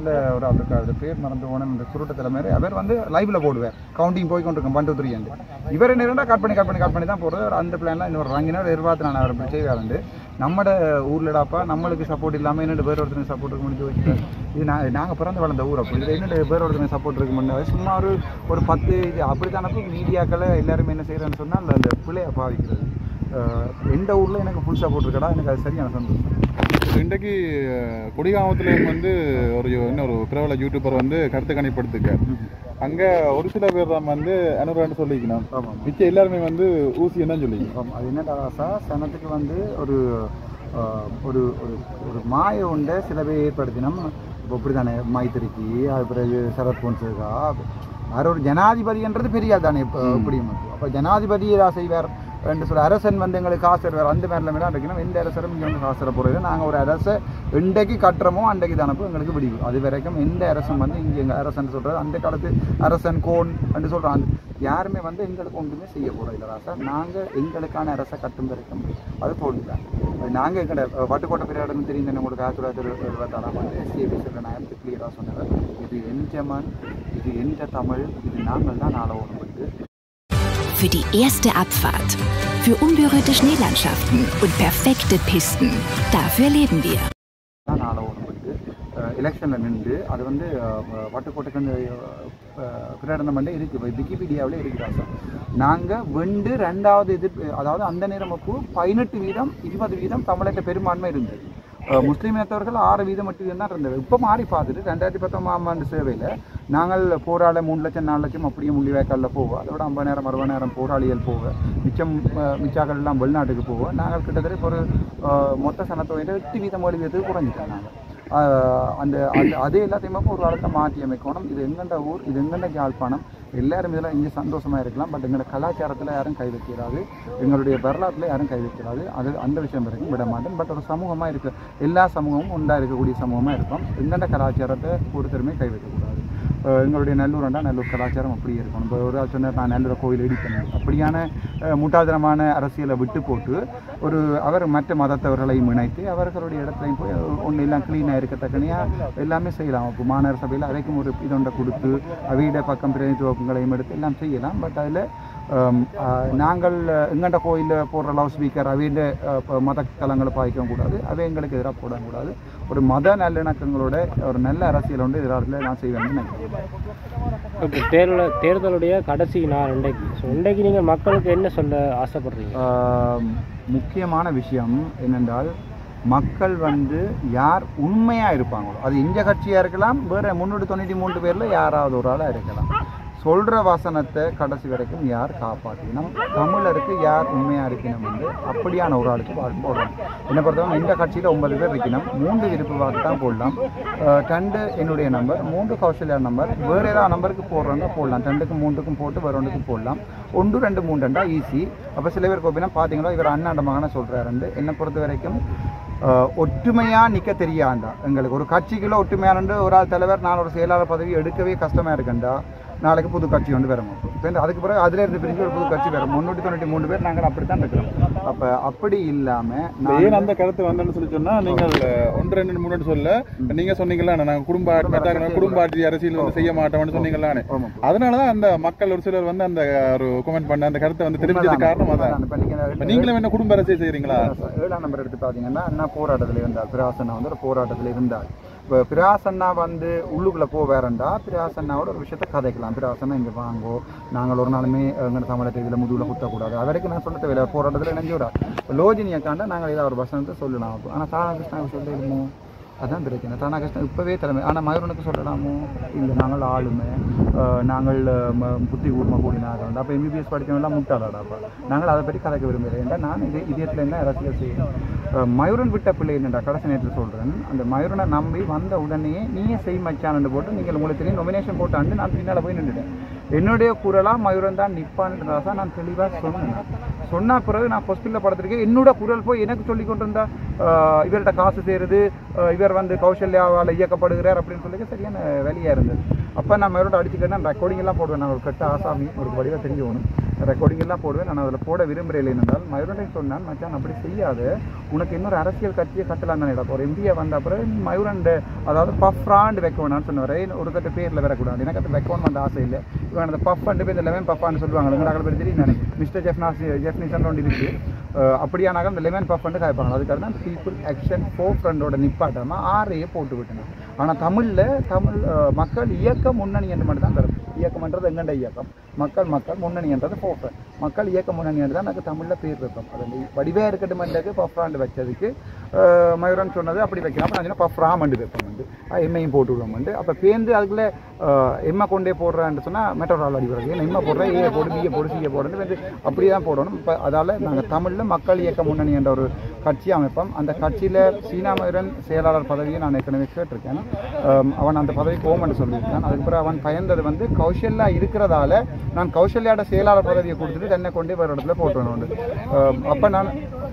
படத்தில் ஒரு அவருக்கு அது பேர் மறந்து போன இந்த சுருட்ட தலைமையர் அவர் வந்து லைவ்ல போடுவார் கவுண்டிங் போய் கொண்டிருக்கும் ஒன் டூ த்ரீ இவர் என்ன இருந்தால் கட் பண்ணி கட் பண்ணி கட் பண்ணி தான் போடுறது அந்த பிளான்லாம் இன்னொரு வாங்கினா எதிர்பார்த்து நான் அவர் இப்படி செய்வாருண்டு நம்மட ஊர்லடாப்பா நம்மளுக்கு சப்போர்ட் இல்லாமல் என்னென்ன பேர் ஒருத்தர் சப்போர்ட் இருக்கு முடிஞ்சு வச்சு இது நான் நாங்கள் பிறந்து வளர்ந்த ஊர் அப்போ இதில் என்னென்ன பேர் ஒருத்தர் சப்போர்ட் இருக்கு முடியாது சும்மா ஒரு ஒரு பத்து இது அப்படித்தானப்போ மீடியாக்களை எல்லாருமே என்ன செய்கிறேன்னு சொன்னால் அந்த பிள்ளையை பாவிக்கிறது அஹ் எந்த ஊரில் எனக்கு ஃபுல் சப்போர்ட் இருக்கடா எனக்கு அது சரியான சந்தோஷம் இன்றைக்கு அஹ், கொடிகாமத்துலேயும் வந்து ஒரு இன்னொரு பிரபல யூடியூபர் வந்து கருத்து கணிப்படுத்துக்க அங்கே ஒரு சில பேர் தான் வந்து அனுரான்னு சொல்லிக்கணும் ஆமாம் மிச்சம் எல்லாருமே வந்து ஊசி என்ன சொல்லிக்கணும் ஆமாம் அது என்னடா ராசா சனத்துக்கு வந்து ஒரு ஆஹ், ஒரு ஒரு ஒரு மாய உண்டை சில பேர் ஏற்படுத்தினோம் இப்போ இப்படி தானே மைத்திரிக்கு அது பிறகு சரத் பொன்சேகா வேற ஒரு ஜனாதிபதின்றது பெரிய ஆள் தானே இப்போ இப்படி அப்போ ஜனாதிபதி ஏதாவது செய்வார் ரெண்டு சொல்ல அரசன் வந்து எங்களுக்கு காசு தருவார் அந்த மாதிரிலாம் எல்லாம் இருக்கணும் எந்த அரசரும் இங்கே வந்து காசு தர போகிறது நாங்கள் ஒரு அரசை இன்றைக்கு கட்டுறோமோ அன்றைக்கு தானப்போ எங்களுக்கு பிடிக்கும் அது வரைக்கும் எந்த அரசன் வந்து இங்கே எங்கள் அரசன் சொல்கிறது அந்த காலத்து அரசன் கோன் என்று சொல்கிறாங்க யாருமே வந்து எங்களுக்கு ஒன்றுமே செய்ய போகிறோம் இல்லை ராசா நாங்கள் எங்களுக்கான அரசை கட்டும் வரைக்கும் அது தோல்விதான் நாங்கள் எங்கட வட்டுக்கோட்டை பெரிய இடம் தெரியும் தானே உங்களுக்கு ஆயிரத்தி தொள்ளாயிரத்தி இருபத்தாறாம் ஆண்டு எஸ்சிஏபிசியில் நான் எடுத்து கிளியராக சொன்னேன் இது என் மண் இது எந்த தமிழ் இது நாங்கள் தான் நாளை ஓடும்போது Für die erste Abfahrt. Für unberührte Schneelandschaften und perfekte Pisten. Dafür leben wir. தான் நாளை ஓடும்போது எலெக்ஷனில் நின்று அது வந்து வட்டுக்கோட்டைக்கு வந்து பிரகடனம் பண்ணி இருக்கு விக்கிபீடியாவில் இருக்கிறா சார் நாங்கள் வெண்டு ரெண்டாவது இது அதாவது அந்த நேரம் அப்போ பதினெட்டு வீதம் இருபது வீதம் தமிழக பெரும்பான்மை இருந்தது அஹ் முஸ்லீம் இனத்தவர்கள் ஆறு வீதம் மட்டும் வீதம் தான் இருந்தது இப்போ மாறி பார்த்துட்டு ரெண்டாயிரத்தி பத்தொன்பதாம் ஆண்டு சேவையில் நாங்கள் போராட மூணு லட்சம் நாலு லட்சம் அப்படியே முள்ளிவாய்க்காலில் போவோம் அதோட ஐம்பது நேரம் அறுபது நேரம் போராளிகள் போக மிச்சம் அஹ், மிச்சாக்கள் எல்லாம் வெளிநாட்டுக்கு போவோம் நாங்கள் கிட்டத்தட்ட இப்போ ஒரு அஹ், மொத்த சனத்தொகையில் எட்டு வீதம் ஏழு வீதத்துக்கு குறைஞ்சிட்டோம் நாங்கள் ஆஹ் அந்த அந்த அதே எல்லாத்தையுமே ஒரு காலத்தை மாற்றி அமைக்கணும் இது எங்கண்ட ஊர் இது எங்கண்ட யாழ்ப்பாணம் எல்லாரும் இதில் இங்கே சந்தோஷமா இருக்கலாம் பட் எங்களோட கலாச்சாரத்தில் யாரும் கை வைக்கிறாது எங்களுடைய வரலாற்றில் யாரும் கை வைக்கிறாது அது அந்த விஷயம் வரைக்கும் விட மாட்டேன் பட் ஒரு சமூகமாக இருக்க எல்லா சமூகமும் உண்டா இருக்கக்கூடிய சமூகமாக இருக்கும் எங்கண்ட கலாச்சாரத்தை ஒருத்தருமே கை வைக்கக்கூடாது அஹ் எங்களுடைய நல்லூர்ண்டா நல்லூர் கலாச்சாரம் அப்படியே இருக்கணும் இப்போ ஒரு ஆள் சொன்னார் நான் நல்லூர் கோயில் இடிப்பேன் அப்படியான அஹ், முட்டாள்தனமான அரசியலை விட்டு போட்டு ஒரு அவர் மற்ற மதத்தவர்களையும் இணைத்து அவர்களுடைய இடத்துலையும் போய் ஒன்று எல்லாம் க்ளீனாக இருக்கத்தக்கனையா எல்லாமே செய்யலாம் இப்போ மாநகர சபையில் அதைக்கும் ஒரு இதொண்டை கொடுத்து அவையிட பக்கம் பிரதிநிதித்துவங்களையும் எடுத்து எல்லாம் செய்யலாம் பட் அதில் நாங்கள் எங்கண்ட கோயிலில் போடுற லவ் ஸ்பீக்கர் அவையிட மத தலங்களை பாதிக்கவும் கூடாது அவை எங்களுக்கு எதிராக போடவும் கூடாது ஒரு மத நல்லிணக்கங்களோட ஒரு நல்ல அரசியல் ஒன்று எதிராக நான் செய்வேன்னு நினைக்கிறேன் ஓகே தேர்தல் தேர்தலுடைய கடைசி நாள் இன்றைக்கு ஸோ இன்றைக்கு நீங்கள் மக்களுக்கு என்ன சொல்ல ஆசைப்படுறீங்க ஆம், முக்கியமான விஷயம் என்னென்றால் மக்கள் வந்து யார் உண்மையாக இருப்பாங்களோ அது இந்த கட்சியாக இருக்கலாம் வேறு முன்னூற்றி தொண்ணூற்றி மூன்று பேரில் யாராவது ஒரு ஆளாக இருக்கலாம் சொல்கிற வசனத்தை கடைசி வரைக்கும் யார் காப்பாற்றணும் தமிழருக்கு யார் உண்மையாக இருக்கணும் வந்து அப்படியான ஒரு ஆளுக்கு வாக்கு போடணும் என்னை பொறுத்தவரை இந்த கட்சியில் ஒன்பது பேர் இருக்கணும் மூன்று விருப்பு வாக்கு தான் போடலாம் அஹ், ரெண்டு என்னுடைய நம்பர் மூன்று கௌசல்யா நம்பர் வேறு ஏதாவது நம்பருக்கு போடுறவங்க போடலாம் ரெண்டுக்கும் மூன்றுக்கும் போட்டு வேறு ஒன்றுக்கும் போடலாம் ஒன்று ரெண்டு மூணு ரெண்டா ஈஸி அப்போ சில பேருக்கு அப்படின்னா பார்த்தீங்களா இவர் அண்ணாண்ட மகனை சொல்கிறாருண்டு என்னை பொறுத்த வரைக்கும் அஹ், ஒற்றுமையா நிற்க தெரியாண்டா எங்களுக்கு ஒரு கட்சிக்குள்ள ஒற்றுமையானண்டு ஒரு ஆள் தலைவர் நான் ஒரு செயலாளர் பதவி எடுக்கவே கஷ்டமா இருக்கண்டா நாளைக்கு புது கட்சி ஒன்று வரும் இப்போ இந்த அதுக்கு பிறகு அதுல இருந்து பிரிஞ்சு ஒரு புது கட்சி வரும் முன்னூற்றி தொண்ணூற்றி மூணு பேர் நாங்கள் அப்படித்தான் இருக்கிறோம் அப்போ அப்படி இல்லாமல் இந்த ஏன் அந்த கருத்து வந்தேன்னு சொல்லி சொன்னா நீங்கள் ஒன்று ரெண்டு மூணு சொல்ல நீங்க சொன்னீங்களா நாங்க குடும்ப ஆட்சி மற்ற குடும்ப ஆட்சி அரசியல் வந்து செய்ய மாட்டோம்னு சொன்னீங்களானே ஆமாம் அதனாலதான் அந்த மக்கள் ஒரு சிலர் வந்து அந்த ஒரு கமெண்ட் பண்ண அந்த கருத்தை வந்து தெரிஞ்சது காரணம் அதான் இப்போ நீங்கள் இப்ப நீங்களும் என்ன குடும்ப அரசியல் செய்யறீங்களா ஏழாம் நம்பர் எடுத்து பார்த்தீங்கன்னா அண்ணா போராட்டத்தில் இருந்தார் பிராசண்ணா வந்து ஒரு போராட்டத்தில் இருந்தார் இப்போ பிராசண்ணா வந்து உள்ளுக்குள்ளே போவேறண்டா பிராசண்ணாவோட ஒரு விஷயத்த கதைக்கலாம் பிராசண்ணா இங்கே வாங்கோ நாங்கள் ஒரு நாளுமே எங்கள் தமிழக இதில் முதுகில் குத்தக்கூடாது அது வரைக்கும் நான் சொல்ல தேவையில்ல போராட்டத்தில் இணைஞ்சு விடா லோஜினியை காண்ட நாங்கள் ஏதாவது ஒரு வசனத்தை சொல்லலாம் ஆனால் தாராகிருஷ்ணாவுக்கு சொல்லிடுமோ அதான் பிரச்சனை தானாகிருஷ்ணன் இப்போவே தலைமை ஆனால் மயூரனுக்கு சொல்லலாமோ இல்லை நாங்கள் ஆளுமை அஹ், நாங்கள் ம- புத்தி கூர்ம கூடினார்கள் அப்போ எம்பிபிஎஸ் படித்தவங்களாம் முட்டாளாடாப்பா நாங்கள் அதை பற்றி கதைக்க விரும்புகிறேன் ஏன்டா நான் இது இதயத்தில் என்ன அரசியல் செய்யணும் அஹ், மயூரன் விட்ட பிள்ளை என்னடா கடைசி நேரத்தில் சொல்கிறேன் அந்த மயூரனை நம்பி வந்த உடனே நீயே செய் மச்சான்னு போட்டு நீங்கள் உங்களுக்கு தெரியும் நொமினேஷன் போட்டாண்டு நான் பின்னால் போய் நின்றுட்டேன் என்னுடைய குரலாக மயூரன் தான் நிற்பான்றதா நான் தெளிவாக சொன்னேன் சொன்ன பிறகு நான் ஹாஸ்பிட்டலில் படுத்திருக்கேன் என்னோட குரல் போய் எனக்கு சொல்லி கொண்டிருந்தா ஆஹ் இவர்கிட்ட காசு சேருது ஆஹ் இவர் வந்து கௌசல்யாவால் இயக்கப்படுகிறார் அப்படின்னு சொல்லி சரியான வேலையாக இருந்தது அப்போ நான் மறுபடியும் அடிச்சுக்கிட்டேன் ரெக்கார்டிங் எல்லாம் போடுவேன் நான் ஒரு கெட்ட ஆசாமி ஒரு வடிவாக தெரிஞ்சு போகணும் ரெக்கார்டிங் எல்லாம் போடுவேன் நான் அதில் போட விரும்புகிறேன் என்றால் மயூரனை சொன்னான் மச்சான் அப்படி செய்யாத உனக்கு இன்னொரு அரசியல் கட்சியை கட்டலாம் தானே ஒரு எம்பியை வந்த அப்புறம் நீ மயூரன் அதாவது பஃப் ஃப்ராண்டு வைக்க வேணாம்னு சொன்னவரை ஒரு கட்ட பேரில் வரக்கூடாது எனக்கு அது வைக்கணும் அந்த ஆசை இல்லை இவன் அந்த பஃப் அண்டு போய் இந்த லெமன் பஃபான்னு சொல்லுவாங்க எங்களுக்கு பேர் தெரியும் தானே மிஸ்டர் ஜெஃப்னாஸ் ஜெஃப்னிசன் ஒன்று இருக்கு அஹ் அப்படியானாக்க அந்த லெமன் பஃப் வந்து காய்ப்பாங்க அதுக்காக தான் பீப்புள் ஆக்ஷன் ஃபோர் ஃப்ரெண்டோட நிப்பாட்டாமல் ஆறையே போட்டு விட்டேன் ஆனால் தமிழில் தமிழ் அஹ், மக்கள் இயக்க முன்னணி என்று மட்டும் தான் தரும் இயக்கம்ன்றது எங்கண்ட இயக்கம் மக்கள் மக்கள் முன்னணின்றது ஃபோர் ஃப்ரெண்ட் மக்கள் இயக்க முன்னணி என்று தான் எனக்கு தமிழில் பேர் வைப்போம் அது அந்த வடிவே இருக்கட்டும் என்றது பஃப்ராண்டு வச்சதுக்கு அஹ், மயூரன் சொன்னது அப்படி வைக்கலாம் அப்போ நான் சொன்னேன் பஃப்ராமண்டு வைப்போம் வந்து எம்மையும் போட்டு விடுவோம் வந்து அப்போ பேருந்து அதுக்குள்ளே எம்மை கொண்டே போடுறான்னு சொன்னால் மெட்டோரால் அடிக்கிறது ஏன்னா எம்மை போடுறேன் ஏ போடு பிஏ போடு சிஏ போடுன்னு வந்து அப்படியே தான் போடணும் இப்போ அதால் நாங்கள் தமிழில் மக்கள் இயக்க முன்னணி என்ற ஒரு கட்சி அமைப்போம் அந்த கட்சியில் சீனா மயூரன் செயலாளர் பதவியை நான் ஏற்கனவே கேட்டிருக்கேன் அஹ், அவன் அந்த பதவிக்கு ஓமன்னு சொல்லியிருக்கான் அதுக்கப்புறம் அவன் பயந்தது வந்து கௌசல்யா இருக்கிறதால நான் கௌசல்யாவோட செயலாளர் பதவியை கொடுத்துட்டு தன்னை கொண்டு வேறு இடத்துல போட்டு அப்போ நான்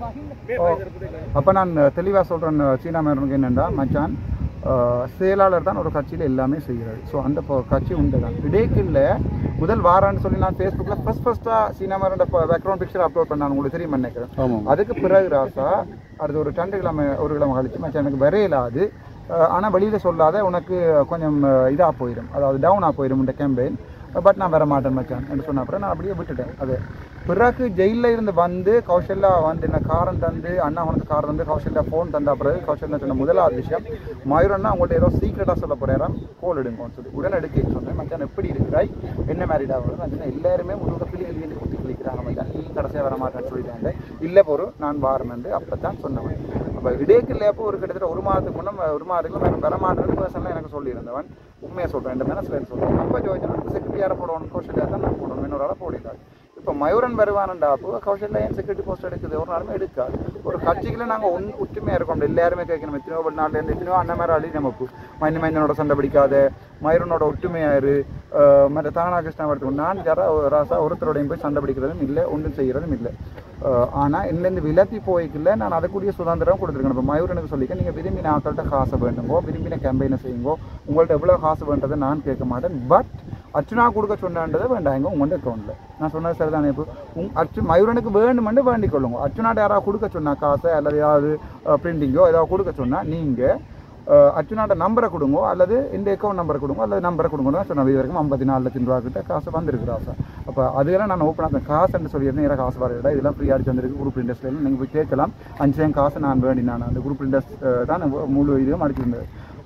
அப்போ நான் தெளிவாக சொல்கிறேன் சீனா மயூரனுக்கு என்னென்னா மச்சான் அஹ், செயலாளர் தான் ஒரு கட்சியில் எல்லாமே செய்கிறாரு ஸோ அந்த ப- கட்சி உண்டு தான் இடைக்கில்ல முதல் வாரான்னு சொல்லி நான் ஃபேஸ்புக்கில் ஃபஸ்ட் ஃபஸ்ட்டாக சீனா மயூரனோட பேக்ரவுண்ட் பிக்சர் அப்லோட் பண்ண உங்களுக்கு தெரியும் நினைக்கிறேன் ஆமாம் அதுக்கு பிறகு ராசா அடுத்து ஒரு ரெண்டு கிழமை ஒரு கிழமை கழிச்சு மச்சான் எனக்கு வரையலாது ஆனால் வெளியில் சொல்லாத உனக்கு கொஞ்சம் இதாக போயிடும் அதாவது டவுனாக போயிடும் இந்த கேம்பெயின் பட் நான் வர மாட்டேன் மச்சான் என்று சொன்ன அப்புறம் நான் அப்படியே விட்டுட்டேன் அது பிறகு ஜெயிலில் இருந்து வந்து கௌசல்யா வந்து என்ன காரம் தந்து அண்ணா உனக்கு காரம் தந்து கௌசல்யா ஃபோன் தந்த பிறகு கௌசல்யா சொன்ன முதலாவது விஷயம் மயூரன்னா உங்கள்கிட்ட ஏதோ சீக்கிரட்டாக சொல்ல போகிறேன் கோல் எடுங்கன்னு சொல்லி உடனே எடுக்க சொன்னேன் மச்சான் எப்படி இருக்கிறாய் என்ன மேரிட் ஆகுது நான் சொன்னேன் எல்லாருமே முழுக்க கிளி கிளி குத்தி கிளிக்கிறாங்க மச்சான் நீ கடைசியாக வர மாட்டேன்னு சொல்லிட்டாங்க இல்லை போகிறோம் நான் வாரேன் அப்போ தான் சொன்னவன் அப்போ இடையக்கில் அப்போ ஒரு கிட்டத்தட்ட ஒரு மாதத்துக்கு முன்னே ஒரு மாதத்துக்கு மேலே வர மாட்டேன்னு பர்சனலாக எனக்கு சொல்லியிருந்தவன் உண்மையை சொல்கிறேன் இந்த மனசில் சொல்கிறேன் அப்போ ஜோதிச்சா செக்ரட்டரி யாரை போடணும் கௌசல்யா தான் நான் போடணும் இன்னொரு ஆளை போடிக்காது இப்போ மயூரன் வருவானண்டா அப்போ கௌசல்யா ஏன் செக்யூரிட்டி போஸ்ட் எடுக்குது ஒரு நாளுமே எடுக்காது ஒரு கட்சிக்குள்ள நாங்கள் ஒன் ஒற்றுமையாக இருக்கோம் எல்லாருமே கேட்கணும் எத்தனையோ வெளிநாட்டிலேருந்து எத்தனையோ அண்ணன் மேலே அழி நமக்கு மைந்த மைந்தனோட சண்டை பிடிக்காத மயூரனோட ஒற்றுமையாரு மற்ற தானா கிருஷ்ணா வரத்துக்கு நான் ஜரா ராசா ஒருத்தரோடையும் போய் சண்டை பிடிக்கிறதும் இல்லை ஒன்றும் செய்கிறதும் இல்லை ஆனால் இன்னிலேருந்து விலத்தி போய்க்கல நான் அதுக்குரிய சுதந்திரம் கொடுத்துருக்கேன் இப்போ மயூரனுக்கு சொல்லிக்க நீங்கள் விரும்பின ஆக்கள்கிட்ட காசை வேண்டுங்கோ விரும்பின கேம்பெயினை செய்யுங்கோ உங்கள்ட்ட எவ்வளோ காசு வேண்டதை நான் கேட்க மாட்டேன் பட் அர்ச்சனா கொடுக்க சொன்னான்றதை வேண்டாங்க உங்கள்கிட்ட அக்கௌண்ட்டில் நான் சொன்னது சரிதானே இப்போ உங் அர்ச்சு மயூரனுக்கு வேணுமென்று வேண்டிக் கொள்ளுங்க அர்ச்சனாட்ட யாராவது கொடுக்க சொன்னா காசை அல்லது ஏதாவது பிரிண்டிங்கோ ஏதாவது கொடுக்க சொன்னால் நீங்கள் அர்ச்சனாட்ட நம்பரை கொடுங்க அல்லது இந்த அக்கௌண்ட் நம்பரை கொடுங்க அல்லது நம்பரை கொடுங்க தான் சொன்ன இது வரைக்கும் ஐம்பத்தி நாலு லட்சம் ரூபா கிட்ட காசு வந்திருக்கு ராசா அப்போ அதெல்லாம் நான் ஓப்பன் ஆகிறேன் காசுன்னு சொல்லியிருந்தேன் நேராக காசு வரல இதெல்லாம் ஃப்ரீ அடிச்சு வந்திருக்கு குரூப் இண்டஸ்ட்ரியில் நீங்கள் போய் கேட்கலாம் அஞ்சு காசு நான் வேண்டி நான் அந்த குரூப் இண்டஸ்ட் தான் முழு இதுவும் அடிச்சிருந்தேன்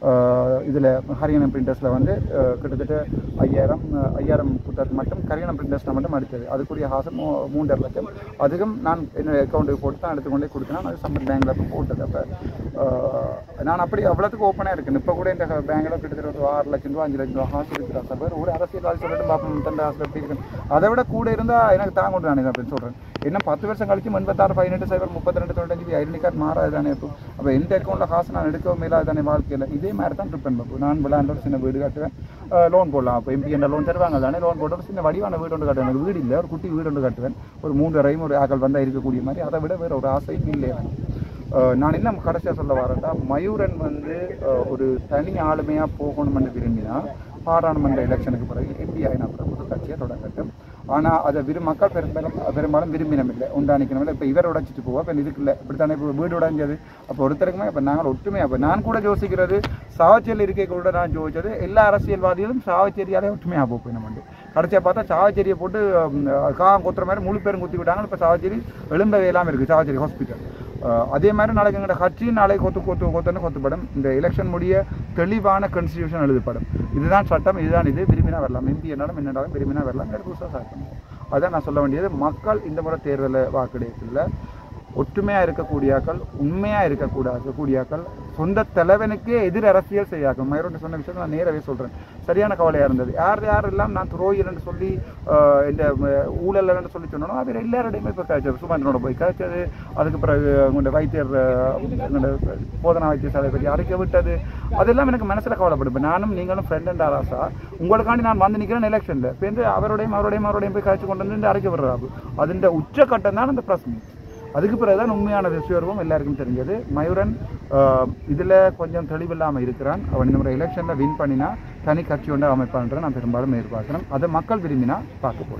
இதில் ஹரியானா பிரிண்டர்ஸில் வந்து அஹ், கிட்டத்தட்ட ஐயாயிரம் அஹ், ஐயாயிரம் புத்தகத்துக்கு மட்டும் கரியானம் பிரிண்டர்ஸில் மட்டும் அடித்தது அதுக்குரிய ஹாசம் மூ மூன்றரை லட்சம் அதுக்கும் நான் என்னோட அக்கௌண்ட்டுக்கு போட்டு தான் எடுத்துக்கொண்டே கொடுத்தேன் அது சம்பத் பேங்கில் அப்போ போட்டது அப்போ நான் அப்படி அவ்வளோத்துக்கு ஓப்பனாக இருக்கேன் இப்போ கூட இந்த பேங்கில் கிட்டத்தட்ட ஒரு ஆறு லட்சம் ரூபா அஞ்சு லட்சம் ரூபா ஹாஸ் இருக்கிறா சார் ஒரு அரசியல்வாதி சொல்லிட்டு பார்ப்போம் தண்டை ஹாஸ்பிட்டல் எப்படி இருக்கு அதை விட கூட இருந்தால் எனக்கு தாங்க கொண்டு நான் அப்படின்னு சொல்கிறேன் என்ன பத்து வருஷம் கழிச்சு எண்பத்தாறு பதினெட்டு சைபர் முப்பத்தி ரெண்டு தொண்ணூத்தஞ்சு ஐடென்டி கார்டு மாறாது தானே இப்போ அப்போ எந்த அக்கௌண்ட்டில் காசு நான் எடுக்கவும் இல்லாத தானே வாழ்க்கையில் இதே மாதிரி தான் ட்ரிப் பண்ணுவோம் நான் விளையாண்டு ஒரு சின்ன வீடு கட்டுவேன் லோன் போடலாம் அப்போ எம்பி என்ன லோன் தருவாங்க தானே லோன் போட்டு ஒரு சின்ன வடிவான வீடு ஒன்று கட்டுவேன் எனக்கு வீடு இல்லை ஒரு குட்டி வீடு ஒன்று கட்டுவேன் ஒரு மூன்று அறையும் ஒரு ஆக்கள் வந்தால் இருக்கக்கூடிய மாதிரி அதை விட வேறு ஒரு ஆசையும் இல்லை எனக்கு அஹ் நான் என்ன கடைசியாக சொல்ல வரேன்டா மயூரன் வந்து அஹ், ஒரு தனி ஆளுமையாக போகணும்னு விரும்பினா பாராளுமன்ற எலெக்ஷனுக்கு பிறகு எம்பி ஆகினா பிறகு ஒரு கட்சியை தொடங்கட்டும் ஆனால் அதை விரு மக்கள் பெரும்பாலும் பெரும்பாலும் விரும்பினம் இல்லை உண்டானிக்கணும் இல்லை இப்போ இவர் உடைச்சிட்டு போவோம் இப்போ இதுக்கு இல்லை இப்படி தானே இப்போ வீடு உடைஞ்சது அப்போ ஒருத்தருக்குமே இப்போ நாங்கள் ஒற்றுமையாக இப்போ நான் கூட யோசிக்கிறது சாவச்சேரியில் இருக்க கூட நான் யோசிச்சது எல்லா அரசியல்வாதிகளும் சாவச்சேரியாலே ஒற்றுமையாக போய் நம்ம வந்து கடைசியாக பார்த்தா சாவச்சேரியை போட்டு ம், காகம் கொத்துற மாதிரி முழு பேரும் குத்தி விட்டாங்க இப்போ சாவச்சேரி எலும்பவே இல்லாமல் இருக்குது சாவச்சேரி ஹாஸ்பிட்டல் அஹ் அதே மாதிரி நாளைக்கு எங்களோட கட்சி நாளை கொத்து கொத்து கொத்துன்னு கொத்துப்படும் இந்த எலெக்ஷன் முடிய தெளிவான கான்ஸ்டியூஷன் எழுதப்படும் இதுதான் சட்டம் இதுதான் இது விரும்பினா வரலாம் எம்பி என்னாலும் என்னடாலும் விரும்பினா வரலாம் இல்லை புதுசாக ஸ்டார்ட் பண்ணுவோம் அதான் நான் சொல்ல வேண்டியது மக்கள் இந்த முறை தேர்தலில் வாக்கெடுக்கல ஒற்றுமையாக இருக்கக்கூடியாக்கள் உண்மையாக இருக்கக்கூடாது கூடியாக்கள் சொந்த தலைவனுக்கே எதிர் அரசியல் செய்யாக்கள் மயிரோட சொன்ன விஷயத்தை நான் நேரவே சொல்கிறேன் சரியான கவலையாக இருந்தது யார் யாரெல்லாம் நான் துரோகின்னு சொல்லி ஆஹ், இந்த அஹ், ஊழல்னு சொல்லி சொன்னனோ அவர் எல்லாரோடையுமே இப்போ கழிச்சது சுமந்திரனோட போய் கழிச்சது அதுக்கு பிறகு உங்களோட வைத்தியர் ஆஹ், உங்களோட போதனா வைத்தியசாலை பற்றி அறிக்கை விட்டது அதெல்லாம் எனக்கு மனசில் கவலைப்படும் இப்போ நானும் நீங்களும் ஃப்ரெண்ட் அண்ட் ஆராசா உங்களுக்காண்டி நான் வந்து நிற்கிறேன் எலெக்ஷனில் இப்போ வந்து அவரோடையும் அவரோடையும் அவரோடையும் போய் கழிச்சு கொண்டு வந்து இந்த அறிக்கை விடுறாரு அதிൻ്റെ உச்சக்கட்டம் தான் அந்த ப்ரெஸ் மீட் அதுக்கு பிறகுதான் உண்மையான விஸ்வரூபம் எல்லாருக்கும் தெரிஞ்சது மயூரன் இதில் கொஞ்சம் தெளிவில்லாமல் இருக்கிறான் அவன் இந்த முறை எலெக்ஷனில் வின் பண்ணினா தனி கட்சி ஒன்று அமைப்பான்ற நான் பெரும்பாலும் எதிர்பார்க்கிறேன் அதை மக்கள் விரும்பினா பார்க்க போடலாம்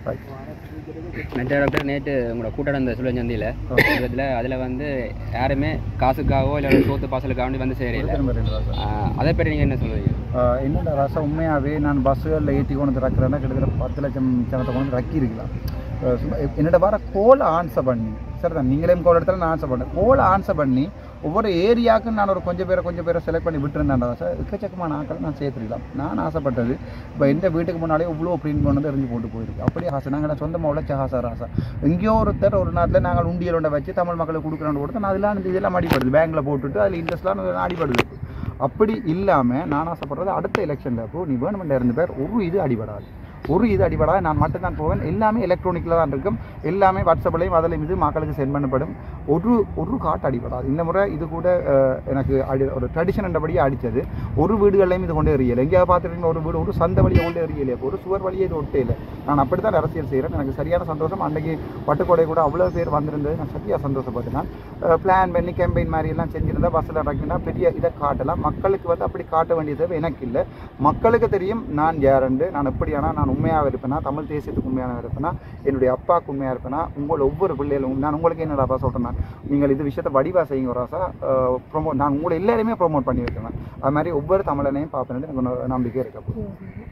ரைட் மென்டல் டாக்டர் நேற்று உங்களோட கூட்டம் நடந்த சுழல் சந்தையில் இதில் அதில் வந்து யாருமே காசுக்காகவோ இல்லை சோத்து பாசலுக்காக வேண்டி வந்து செய்யறதில்ல திரும்ப ரெண்டு ராசா அதை பற்றி நீங்கள் என்ன சொல்லுவீங்க ஆஹ் என்னடா ரசம் உண்மையாகவே நான் பஸ்ஸுகளில் ஏற்றி கொண்டு வந்து ரக்கிறேன்னா கிட்டத்தட்ட பத்து லட்சம் ஜனத்தை கொண்டு வந்து ரக்கி இருக்கலாம் ஆஹ் சும்மா எ- என்னோட வர கோலை ஆன்சர் பண்ணி சரிதான் நீங்களே கோல் எடுத்தாலும் நான் ஆன்சர் பண்ணேன் கோலை ஆன்சர் பண்ணி ஒவ்வொரு ஏரியாவுக்கும் நான் ஒரு கொஞ்சம் பேரை கொஞ்சம் பேரை செலக்ட் பண்ணி விட்டுருந்தேன்டா சார் எக்கச்சக்கமான ஆட்களை நான் சேர்த்துருக்கலாம் நான் ஆசைப்பட்டது இப்போ எந்த வீட்டுக்கு முன்னாலே இவ்வளோ பிரிண்ட் கொண்டு வந்து எரிஞ்சு போட்டு போயிருக்கு அப்படியே ஆசை நாங்கள் சொந்தமாக உழைச்ச ஆசை ராசா எங்கேயோ ஒருத்தர் ஒரு நாட்டில் நாங்கள் உண்டியல் ஒன்றை வச்சு தமிழ் மக்களுக்கு கொடுக்குறோன்னு கொடுத்து நான் அதெல்லாம் இந்த இதெல்லாம் அடிப்படுது பேங்க்கில் போட்டுட்டு அதில் இன்ட்ரெஸ்ட்லாம் அடிப்படுது அப்படி இல்லாமல் நான் ஆசைப்படுறது அடுத்த எலெக்ஷனில் அப்போ நீ வேணுமென்ற இருந்து பேர் ஒரு இது அடிபடாது ஒரு இது அடிபடாது நான் மட்டும்தான் போவேன் எல்லாமே எலக்ட்ரானிக்கில் தான் இருக்கும் எல்லாமே வாட்ஸ்அப்லையும் அதிலையும் இது மக்களுக்கு சென்ட் பண்ணப்படும் ஒரு ஒரு காட்டு அடிபடாது இந்த முறை இது கூட அஹ், எனக்கு அடி ஒரு ட்ரெடிஷன் என்றபடியே அடித்தது ஒரு வீடுகள்லையும் இது கொண்டு எறியலை எங்கேயாவது பார்த்துருக்கீங்க ஒரு வீடு ஒரு சந்த வழியை கொண்டு எறியலையே ஒரு சுவர் வழியே இது ஒட்டையில நான் அப்படி தான் அரசியல் செய்கிறேன் எனக்கு சரியான சந்தோஷம் அன்றைக்கி பட்டுக்கோடை கூட அவ்வளோ பேர் வந்திருந்தது நான் சரியாக சந்தோஷப்பட்டேன் நான் பிளான் பண்ணி கேம்பெயின் மாதிரி எல்லாம் செஞ்சிருந்தா பஸ்ஸில் இறக்கினா பெரிய இதை காட்டலாம் மக்களுக்கு வந்து அப்படி காட்ட வேண்டிய தேவை எனக்கு இல்லை மக்களுக்கு தெரியும் நான் யாருண்டு நான் எப்படியானா நான் உண்மையாக இருப்பேனா தமிழ் தேசியத்துக்கு உண்மையான இருப்பேனா என்னுடைய அப்பாவுக்கு உண்மையாக இருப்பேனா உங்கள் ஒவ்வொரு பிள்ளைகளும் நான் உங்களுக்கு என்னடா சொல்கிறேன் நான் நீங்கள் இது விஷயத்தை வடிவாக செய்யுங்க ராசா ப்ரொமோட் நான் உங்களை எல்லாருமே ப்ரொமோட் பண்ணி வைக்கிறேன் அது மாதிரி ஒவ்வொரு தமிழனையும் பார்ப்பேன் எனக்கு ஒரு நம்பிக்கை இருக்கு அப்போ.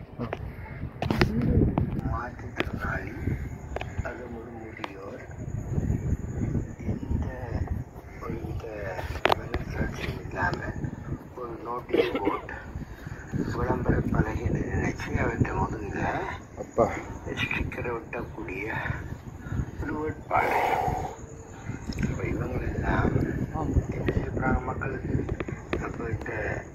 மாற்றுத்திறனாளி அது ஒரு முதியோர் எந்த ஒருவித மனசாட்சியும் இல்லாமல் ஒரு நோட்டீஸ் போர்ட் விளம்பர பலகையில் நினைச்சு அவற்றை முதுகில் அப்பா ஸ்டிக்கரை ஒட்டக்கூடிய ஒரு வேட்பாளர் இப்போ இவங்களெல்லாம் என்ன செய்யப்படுறாங்க மக்களுக்கு நம்மகிட்ட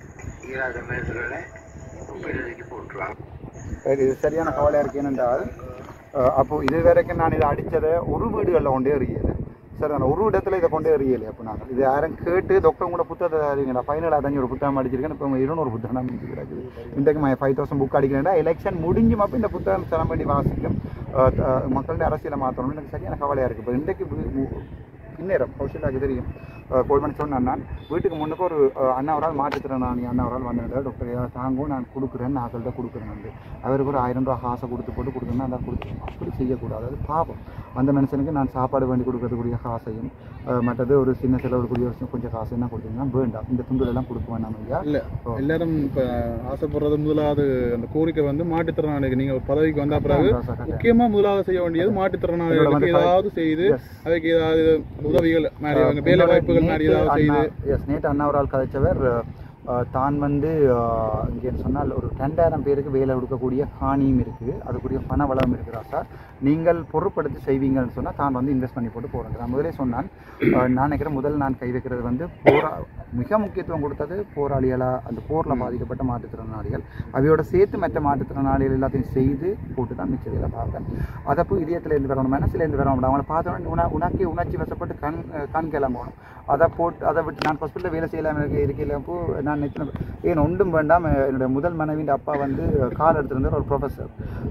ஈராத மேல்களை எழுதிக்கு போட்டுருவாங்க சரி, இது சரியான கவலையாக இருக்கு ஏனென்றால் அஹ், அப்போ இது வரைக்கும் நான் இதை அடித்ததை ஒரு வீடுகளில் கொண்டே எறியலை சரி நான் ஒரு இடத்துல இதை கொண்டே எறியலை அப்போ நாங்கள் இது யாரும் கேட்டு டாக்டர் கூட புத்தகத்தை அறிவிங்கடா ஃபைனல் அடைஞ்சு ஒரு புத்தகம் அடிச்சிருக்கேன் இப்போ இருநூறு புத்தகம் தான் மிஞ்சி கிடக்குது இன்றைக்கு ஃபைவ் தௌசண்ட் புக் அடிக்கிறேன்டா எலெக்ஷன் முடிஞ்சு அப்போ இந்த புத்தகம் சிலம் பண்ணி வாசிக்கும் அஹ், த- மக்களுடைய அரசியலை மாற்றணும்னு எனக்கு சரியான கவலையாக இருக்குது இப்போ இன்றைக்கு வி- மு- பின்னேரம் கௌஷலாக்கு தெரியும் கோல்மணி சொன்னான் நான் வீட்டுக்கு முன்னுக்கு ஒரு அஹ், அண்ணா ஒரு ஆள் மாற்றுத்திறனாளி அண்ணா ஒரு ஆள் வந்தாரு டாக்டர் ஏதாவது தாங்கும் நான் கொடுக்குறேன் நான் அவர்கள்ட்ட கொடுக்குறேன் வந்து அவருக்கு ஒரு ஆயிரம் ரூபா காசை கொடுத்து போட்டு கொடுக்கணும்னா அதை கொடுத்து அப்படி செய்யக்கூடாது அது பாவம் அந்த மனுஷனுக்கு நான் சாப்பாடு வேண்டி கொடுக்கறதுக்குரிய காசையும் அஹ், மற்றது ஒரு சின்ன செலவுக்குரிய ஒரு கொஞ்சம் காசையும் நான் கொடுத்தீங்கன்னா வேண்டாம் இந்த துண்டுல எல்லாம் கொடுக்க வேண்டாம் ஐயா இல்ல எல்லாரும் இப்ப ஆசைப்படுறது முதலாவது அந்த கோரிக்கை வந்து மாற்றுத்திறனாளிக்கு நீங்க ஒரு பதவிக்கு வந்த பிறகு முக்கியமா முதலாவது செய்ய வேண்டியது மாற்றுத்திறனாளிகளுக்கு ஏதாவது செய்து அதுக்கு ஏதாவது உதவிகள் மாதிரி அவங்க வேலை வாய்ப்புகள் மாதிரி ஏதாவது செய்து எஸ் நேற்று அண்ணா ஒரு ஆள் கதைச்சவர் அஹ், தான் வந்து அஹ், இங்கே சொன்னால் ஒரு ரெண்டாயிரம் பேருக்கு வேலை கொடுக்கக்கூடிய காணியும் இருக்குது அதுக்குரிய பண வளம் இருக்கிறா சார் நீங்கள் பொருட்படுத்தி செய்வீங்கன்னு சொன்னால் தான் வந்து இன்வெஸ்ட் பண்ணி போட்டு போகிறேன் நான் முதலே சொன்னான் அஹ், நான் நினைக்கிறேன் முதல் நான் கை வைக்கிறது வந்து போரா மிக முக்கியத்துவம் கொடுத்தது போராளிகளாக அந்த போரில் பாதிக்கப்பட்ட மாற்றுத்திறனாளிகள் அவையோட சேர்த்து மற்ற மாற்றுத்திறனாளிகள் எல்லாத்தையும் செய்து போட்டு தான் மிச்சதில் பார்ப்பேன் அதை போய் இதயத்துலேருந்து வரணும் மனசுலேருந்து வரணும் அவங்கள பார்த்தோன்னே உண உனக்கே உணர்ச்சி வசப்பட்டு கண் அஹ், கண் கிளம்பணும் அதை போட்டு அதை விட்டு நான் ஹாஸ்பிட்டலில் வேலை செய்யலாம் இருக்க இருக்கையில் அப்போ நான் நினைச்சேன் ஏன் ஒன்றும் வேண்டாம் அஹ், என்னுடைய முதல் மனைவியின் அப்பா வந்து கார் எடுத்திருந்தார் ஒரு ப்ரொஃபஸர்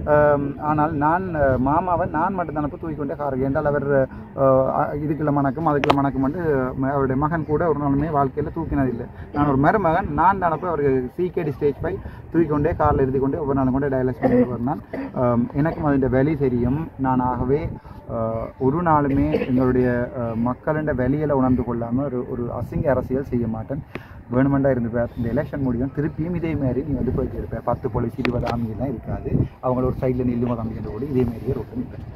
ஆனால் நான் அஹ், மாமாவை நான் மட்டும் தானப்போ தூக்கிக்கொண்டே கார் என்றால் அவர் அஹ், இதுக்குள்ள மணக்கும் அதுக்குள்ள மணக்கும் வந்து ம- அவருடைய மகன் கூட ஒரு நாளுமே வாழ்க்கையில் தூக்கினதில்லை நான் ஒரு மருமகன் நான் தானப்போ அவருக்கு சிகேடி ஸ்டேஜ் பை தூக்கிக்கொண்டே காரில் எழுதி கொண்டே ஒவ்வொரு நாளும் கொண்டே டயலஸ் பண்ணி வரணும் எனக்கும் அதோட வெளி தெரியும் நான் ஆகவே அஹ், ஒரு நாளுமே எங்களுடைய அஹ், மக்களின் வெளியில் உணர்ந்து கொள்ளாமல் ஒரு ஒரு அசிங்க அரசியல் செய்ய மாட்டேன் வேணுமெண்டா இருந்துப்பார் இந்த எலெக்ஷன் முடியும் திருப்பியும் இதே மாதிரி நீ வந்து போயிட்டு இருப்பேன் பத்து போலீஸ் இருபது ஆமியெல்லாம் இருக்காது அவங்கள ஒரு சைடில் நில்லுமோ தம்பிக்கின்ற கூட இதே மாதிரியே ரோட்டு நிற்பேன்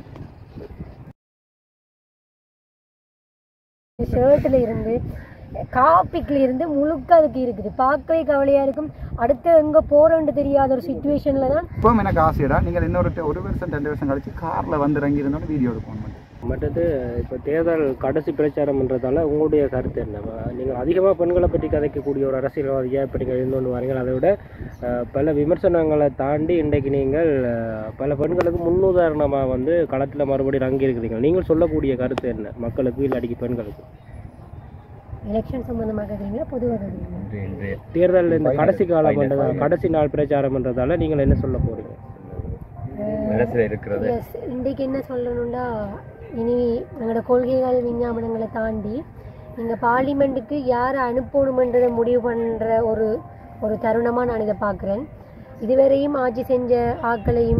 ஷர்ட்டில் இருந்து காப்பிக்கில் இருந்து முழுக்க அதுக்கு இருக்குது பார்க்கவே கவலையாக இருக்கும் அடுத்து எங்கே போகிறோன்னு தெரியாத ஒரு சுச்சுவேஷனில் தான் இப்பவும் எனக்கு ஆசையடா நீங்கள் இன்னொரு ட- ஒரு வருஷம் ரெண்டு வருஷம் கழிச்சு காரில் வந்து இறங்கி இருந்தோன்னு வீடியோ எடுக்கணும் மட்டும் மற்றது இப்போ தேர்தல் கடைசி பிரச்சாரம்ன்றதால உங்களுடைய கருத்து என்ன நீங்கள் அதிகமாக பெண்களை பற்றி கதைக்கக்கூடிய ஒரு அரசியல்வாதியாக இப்போ நீங்கள் இருந்தோன்னு வரீங்க அதை விட அஹ், பல விமர்சனங்களை தாண்டி இன்றைக்கு நீங்கள் அஹ், பல பெண்களுக்கு முன்னுதாரணமாக வந்து களத்தில் மறுபடியும் இறங்கி இருக்கிறீங்க நீங்கள் சொல்லக்கூடிய கருத்து என்ன மக்களுக்கு இல்லாட்டிக்கு பெண்களுக்கு எலெக்ஷன் சம்மந்தமாக கேட்குறீங்களா பொதுவாக கேட்குறீங்களா தேர்தல் இந்த கடைசி காலம் கடைசி நாள் பிரச்சாரம்ன்றதால நீங்கள் என்ன சொல்ல போறீங்க மனசில் இருக்கிறது எஸ் இன்றைக்கு என்ன சொல்லணும்னா இனி எங்களோட கொள்கைகள் விஞ்ஞாபனங்களை தாண்டி நீங்கள் பார்லிமெண்ட்டுக்கு யாரை அனுப்பணுமன்றதை முடிவு பண்ணுற ஒரு ஒரு தருணமாக நான் இதை பார்க்குறேன் இதுவரையும் ஆட்சி செஞ்ச ஆட்களையும்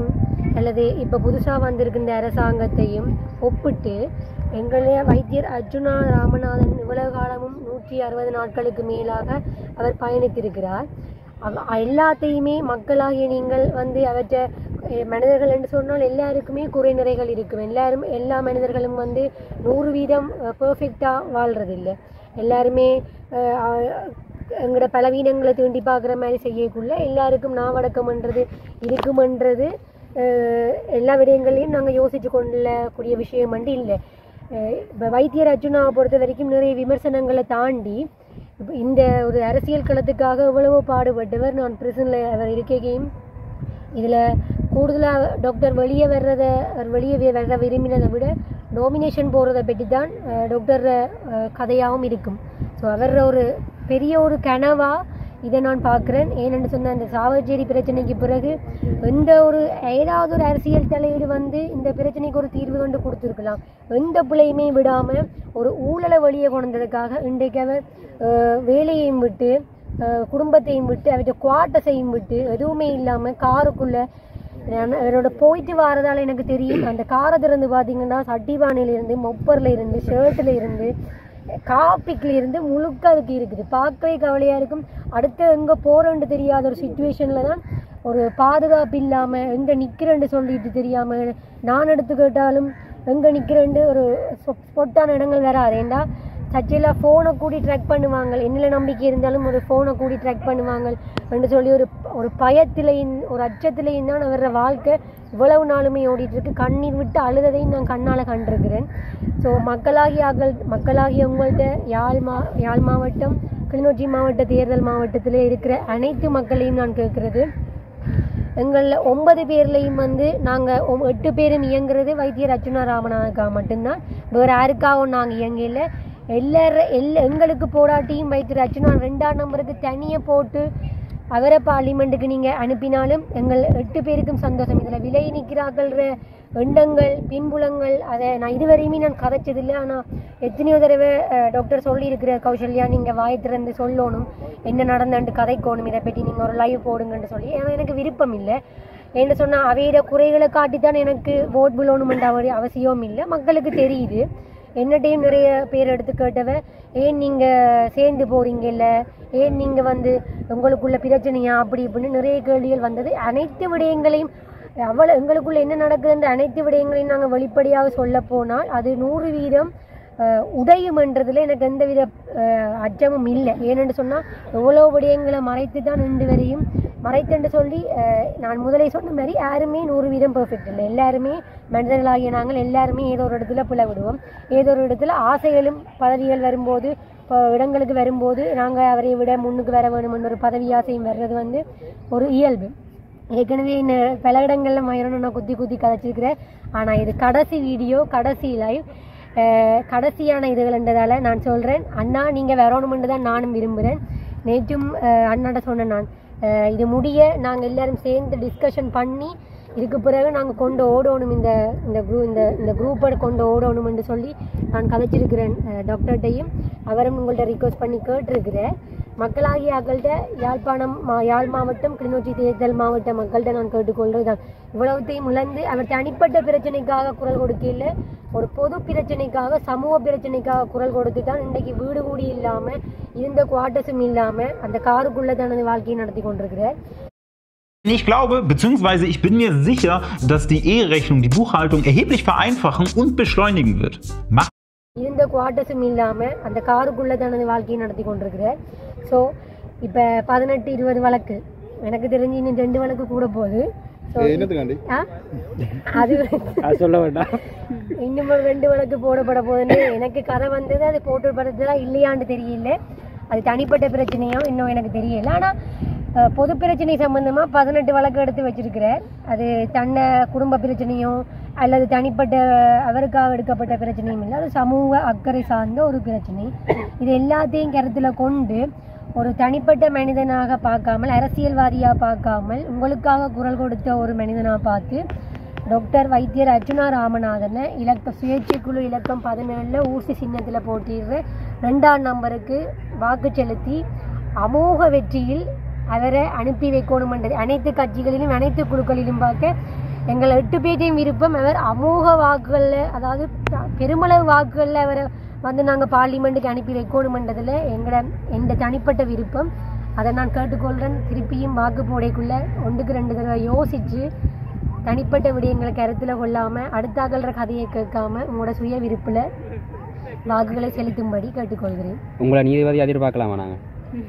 அல்லது இப்போ புதுசாக வந்திருக்கின்ற அரசாங்கத்தையும் ஒப்பிட்டு எங்களுடைய வைத்தியர் அர்ஜுனா ராமநாதன் இவ்வளவு காலமும் நூற்றி அறுபது நாட்களுக்கு மேலாக அவர் பயணித்திருக்கிறார் அவ எல்லாத்தையுமே மக்களாகிய நீங்கள் வந்து அவற்றை அஹ், மனிதர்கள் என்று சொன்னால் எல்லாருக்குமே குறை நிறைகள் இருக்கும் எல்லாரும் எல்லா மனிதர்களும் வந்து நூறு வீதம் பெர்ஃபெக்டாக வாழ்றதில்லை எல்லாருமே அஹ், அஹ், எங்களோட பலவீனங்களை தீண்டி பார்க்குற மாதிரி செய்யக்குள்ள எல்லாருக்கும் நாவடக்கம்ன்றது இருக்குமன்றது அஹ், எல்லா விடயங்களையும் நாங்கள் யோசிச்சு கொள்ளக்கூடிய விஷயம் வந்து இல்லை இப்போ வைத்தியர் அர்ஜுனாவை பொறுத்த வரைக்கும் நிறைய விமர்சனங்களை தாண்டி இப்ப இந்த ஒரு அரசியல் களத்துக்காக எவ்வளவோ பாடுபட்டவர் நான் பிரிசனில் அவர் இருக்கையும் இதில் கூடுதலாக டாக்டர் வெளியே வர்றத அவர் வெளியே வி- வர்ற விரும்பினதை விட நாமினேஷன் போகிறத பற்றி தான் அஹ், டாக்டர் அஹ், கதையாகவும் இருக்கும் ஸோ அவர் ஒரு பெரிய ஒரு கனவா இதை நான் பார்க்குறேன் ஏனென்று சொன்ன அந்த சாவச்சேரி பிரச்சனைக்கு பிறகு எந்த ஒரு ஏதாவது ஒரு அரசியல் தலையீடு வந்து இந்த பிரச்சனைக்கு ஒரு தீர்வு கண்டு கொடுத்துருக்கலாம் எந்த பிள்ளையுமே விடாமல் ஒரு ஊழலை வெளியே கொண்டதுக்காக இன்றைக்கு அவர் அஹ், வேலையையும் விட்டு அஹ், குடும்பத்தையும் விட்டு அவற்றை குவார்ட்டஸையும் விட்டு எதுவுமே இல்லாமல் காருக்குள்ளே நான் என்னோட போயிட்டு வரதால எனக்கு தெரியும் அந்த காரை திறந்து பார்த்தீங்கன்னா சட்டிபானையில இருந்து மொப்பரில் இருந்து ஷர்ட்டில் இருந்து காப்பிக்கில் இருந்து முழுக்க அதுக்கு இருக்குது பார்க்கவே கவலையாக இருக்கும் அடுத்து எங்கே போகிறோன்னு தெரியாத ஒரு சுச்சுவேஷனில் தான் ஒரு பாதுகாப்பு இல்லாமல் எங்கே நிற்கிறேன்னு சொல்லிட்டு தெரியாமல் நான் எடுத்து கேட்டாலும் எங்கே நிற்கிறேன்னு ஒரு ஸ்பொட்டான இடங்கள் வராது ஏண்டா சர்ச்சையில் ஃபோனை கூடி ட்ராக் பண்ணுவாங்க என்னில் நம்பிக்கை இருந்தாலும் ஒரு ஃபோனை கூடி ட்ராக் பண்ணுவாங்க என்று சொல்லி ஒரு ஒரு பயத்திலையும் ஒரு அச்சத்திலையும் தான் வர்ற வாழ்க்கை இவ்வளவு நாளுமே ஓடிட்டு இருக்கு கண்ணீர் விட்டு அழுததையும் நான் கண்ணால் கண்டிருக்கிறேன் ஸோ மக்களாகிய ஆக்கள் மக்களாகிய உங்கள்கிட்ட யாழ் மா யாழ் மாவட்டம் கிளிநொச்சி மாவட்ட தேர்தல் மாவட்டத்தில் இருக்கிற அனைத்து மக்களையும் நான் கேட்குறது எங்களில் ஒன்பது பேர்லையும் வந்து நாங்கள் எட்டு பேரும் இயங்குறது வைத்தியர் அர்ச்சுனா ராமநாதனுக்காக மட்டும்தான் வேறு யாருக்காகவும் நாங்கள் இயங்கல எல்லார எல்லா எங்களுக்கு போராட்டியும் வைத்தியர் அர்ச்சுனா ரெண்டாம் நம்பருக்கு தனியாக போட்டு அவரை பார்லிமெண்ட்டுக்கு நீங்கள் அனுப்பினாலும் எங்கள் எட்டு பேருக்கும் சந்தோஷம் இதில் விலை நிற்கிறார்கள்ற எண்ணங்கள் பின்புலங்கள் அதை நான் இதுவரையுமே நான் கதைச்சதில்லை ஆனால் எத்தனையோ தடவை அஹ், டாக்டர் சொல்லியிருக்கிற கௌசல்யா நீங்கள் வாய் திறந்து சொல்லணும் என்ன நடந்தன்ட்டு கதைக்கோணும் இதை பற்றி நீங்கள் ஒரு லைவ் போடுங்கன்னு சொல்லி ஏன்னா எனக்கு விருப்பம் இல்லை என்ன சொன்னால் அவையோட குறைகளை காட்டித்தான் எனக்கு ஓட் விழணுமென்ற அவ அவசியம் இல்லை மக்களுக்கு தெரியுது என்னட்டையும் நிறைய பேர் எடுத்து கேட்டவ ஏன் நீங்கள் சேர்ந்து போறீங்கல்ல ஏன் நீங்கள் வந்து உங்களுக்குள்ள பிரச்சனையா அப்படி இப்படின்னு நிறைய கேள்விகள் வந்தது அனைத்து விடயங்களையும் அவ்வளோ எங்களுக்குள்ள என்ன நடக்குதுன்ற அனைத்து விடயங்களையும் நாங்கள் வெளிப்படையாக சொல்ல போனால் அது நூறு வீதம் அஹ், உடையுமென்றதுல எனக்கு எந்தவித அஹ், அச்சமும் இல்லை ஏனென்று சொன்னால் எவ்வளோ விடயங்களை மறைத்து தான் இன்று வரையும் மறைத்தென்று சொல்லி அஹ், நான் முதலே சொன்ன மாதிரி யாருமே நூறு வீதம் பெர்ஃபெக்ட் இல்லை எல்லாருமே மனிதர்களாகிய நாங்கள் எல்லாருமே ஏதோ ஒரு இடத்துல பிள்ளை விடுவோம் ஏதோ ஒரு இடத்துல ஆசைகளும் பதவிகள் வரும்போது இப்போ இடங்களுக்கு வரும்போது நாங்கள் அவரை விட முன்னுக்கு வர வேணும்னு ஒரு பதவி ஆசையும் வர்றது வந்து ஒரு இயல்பு ஏற்கனவே இந்த பல இடங்களில் மயிரணும் நான் குத்தி குத்தி கதைச்சிருக்கிறேன் ஆனால் இது கடைசி வீடியோ கடைசி லைவ் கடைசியான இதுகள்ன்றதால நான் சொல்கிறேன் அண்ணா நீங்கள் வரணுமென்று தான் நானும் விரும்புகிறேன் நேற்றும் அஹ், அண்ணாட்ட சொன்னேன் நான் அஹ், இது முடிய நாங்கள் எல்லாரும் சேர்ந்து டிஸ்கஷன் பண்ணி இதுக்கு பிறகு நாங்கள் கொண்டு ஓடணும் இந்த இந்த குரூ இந்த இந்த குரூப்பை கொண்டு ஓடணும்னு சொல்லி நான் கதைச்சிருக்கிறேன் அஹ், டாக்டர்கிட்டையும் அவரும் உங்கள்கிட்ட ரிக்வஸ்ட் பண்ணி கேட்டிருக்கிறேன் மக்களாகிய மக்கள்கிட்ட யாழ்ப்பாணம் மா யாழ் மாவட்டம் கிளிநொச்சி தேர்தல் மாவட்ட மக்கள்கிட்ட நான் கேட்டுக்கொள்றதுதான் இவ்வளவுத்தையும் இழந்து அவர் தனிப்பட்ட பிரச்சனைக்காக குரல் கொடுக்கல ஒரு பொது பிரச்சனைக்காக சமூக பிரச்சனைக்காக குரல் கொடுத்து தான் இன்றைக்கு வீடு கூடி இல்லாம இருந்த குவார்ட்டர்ஸும் இல்லாம அந்த காருக்குள்ள தனது வாழ்க்கையை நடத்தி கொண்டிருக்கிறார் Ich glaube, beziehungsweise ich bin mir sicher, dass die E-Rechnung die Buchhaltung erheblich vereinfachen und beschleunigen wird. Macht இருந்த குவார்ட்டர்ஸும் இல்லாமல் அந்த காருக்குள்ளே தனது வாழ்க்கையை நடத்தி கொண்டிருக்கிறார் ஸோ இப்போ பதினெட்டு இருபது வழக்கு எனக்கு தெரிஞ்சு இன்னும் ரெண்டு வழக்கு கூட போகுது ஸோ என்னத்துக்காண்டி ஆ அது அது சொல்ல வேண்டாம் இன்னும் ஒரு ரெண்டு வழக்கு போடப்பட போகுதுன்னு எனக்கு கதை வந்தது அது போட்டுப்படுறதா இல்லையான்னு தெரியல அது தனிப்பட்ட பிரச்சனையோ இன்னும் எனக்கு தெரியல ஆனால் பொது பிரச்சனை சம்பந்தமாக பதினெட்டு வழக்கு எடுத்து வச்சிருக்கிறார் அது தன்னை குடும்ப பிரச்சனையோ அல்லது தனிப்பட்ட அவருக்காக எடுக்கப்பட்ட பிரச்சனையும் இல்லை அது சமூக அக்கறை சார்ந்த ஒரு பிரச்சனை இது எல்லாத்தையும் கருத்தில் கொண்டு ஒரு தனிப்பட்ட மனிதனாக பார்க்காமல் அரசியல்வாதியாக பார்க்காமல் உங்களுக்காக குரல் கொடுத்த ஒரு மனிதனாக பார்த்து டாக்டர் வைத்தியர் அர்ஜுனா ராமநாதனை இலக்க சுயேட்சைக்குழு இலக்கம் பதினேழில் ஊசி சின்னத்தில் போட்டிடுற ரெண்டாம் நம்பருக்கு வாக்கு செலுத்தி அமோக வெற்றியில் அவரை அனுப்பி வைக்கணுமென்றது அனைத்து கட்சிகளிலும் அனைத்து குழுக்களிலும் பார்க்க எங்கள் எட்டு பேர்த்தையும் விருப்பம் அவர் அமோக வாக்குகளில் அதாவது ப- பெருமளவு வாக்குகளில் அவரை வந்து நாங்கள் பார்லிமெண்ட்டுக்கு அனுப்பி வைக்கணுமென்றதில் எங்களோட எந்த தனிப்பட்ட விருப்பம் அதை நான் கேட்டுக்கொள்கிறேன் திருப்பியும் வாக்கு போடைக்குள்ள ஒன்றுக்கு ரெண்டு தடவை யோசித்து தனிப்பட்ட விடயங்களை கருத்தில் கொள்ளாமல் அடுத்தாகல்ற கதையை கேட்காம உங்களோட சுய விருப்பில் வாக்குகளை செலுத்தும்படி கேட்டுக்கொள்கிறேன் உங்களை நீதிபதி எதிர்பார்க்கலாமா நாங்கள்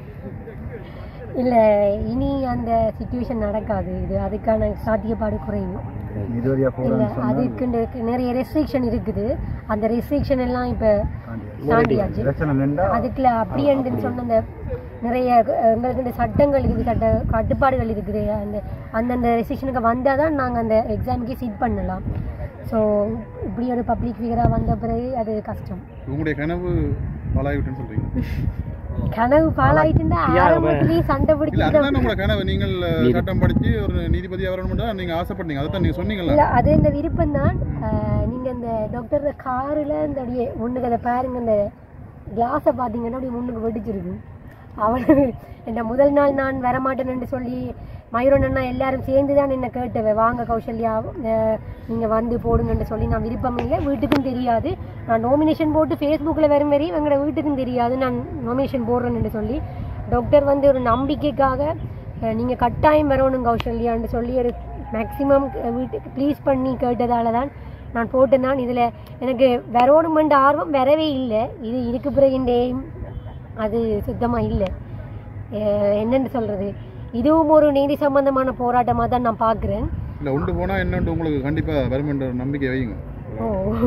இல்லை இனி அந்த சுச்சுவேஷன் நடக்காது இது அதுக்கான சாத்தியப்பாடு குறைவு இதுவரையா இல்லை போகிறேன்னு அதுக்கு நெ- நிறைய ரெஸ்ட்ரிக்ஷன் இருக்குது அந்த ரெஸ்ட்ரிக்ஷன் எல்லாம் இப்போ தாண்டியாச்சு எலெக்ஷன் நின்றா அதுக்குள்ள அப்படின்ட்டு சொன்ன அந்த நிறைய அஹ், எங்களுக்கு இந்த சட்டங்கள் இருக்குது சட்ட கட்டுப்பாடுகள் இருக்குது அந்த அந்தந்த ரெஸ்ட்ரிக்ஷனுக்கு வந்தால் தான் நாங்கள் அந்த எக்ஸாமுக்கே சிட் பண்ணலாம் ஸோ இப்படி ஒரு பப்ளிக் ஃபிகராக வந்த பிறகு அது கஷ்டம் உங்களுடைய கனவு பாலாகிவிட்டுன்னு சொல்றீங்க கனவு பாலாயிட்டுண்டா ஆரம்பத்திலேயே சண்டை இல்ல பிடிச்சி அதுதான் உங்களோட கனவு நீங்கள் அஹ், சட்டம் படிச்சு ஒரு நீதிபதி வரணும் தான் நீங்க ஆசைப்பட்டீங்க அதான் நீங்க சொன்னீங்கல்ல இல்லை அது இந்த விருப்பம் தான் நீங்கள் இந்த டாக்டர் காரில் இந்த அப்படியே முன்னுக்கு அதை பாருங்க இந்த கிளாஸை பார்த்தீங்கன்னா அப்படியே முன்னுக்கு வெடிச்சிருக்கு அவனுக்கு இந்த முதல் நாள் நான் வரமாட்டேன்னு சொல்லி மயூரன் அண்ணா எல்லாரும் சேர்ந்து தான் என்னை கேட்டவ வாங்க கௌசல்யா நீங்கள் வந்து போடுங்கன்னு சொல்லி நான் விருப்பம் இல்லை வீட்டுக்கும் தெரியாது நான் நாமினேஷன் போட்டு ஃபேஸ்புக்கில் வரும் வரையும் எங்களோட வீட்டுக்கும் தெரியாது நான் நாமினேஷன் போடுறேன்னு சொல்லி டாக்டர் வந்து ஒரு நம்பிக்கைக்காக நீங்கள் கட்டாயம் வரணும் கௌசல்யான்னு சொல்லி ஒரு மேக்ஸிமம் வீட்டுக்கு ப்ளீஸ் பண்ணி கேட்டதால தான் நான் போட்டேன் நான் இதில் எனக்கு வரணுமென்ற ஆர்வம் வரவே இல்லை இது இதுக்கு பிறகு இந்த aim அது சுத்தமாக இல்லை அஹ் என்னன்னு சொல்கிறது இதுவும் ஒரு நீதி சம்பந்தமான போராட்டமாக தான் நான் பார்க்குறேன் இல்ல உண்டு போனா என்னண்டு உங்களுக்கு கண்டிப்பா வருமென்ற ஒரு நம்பிக்கை வைங்க ஓ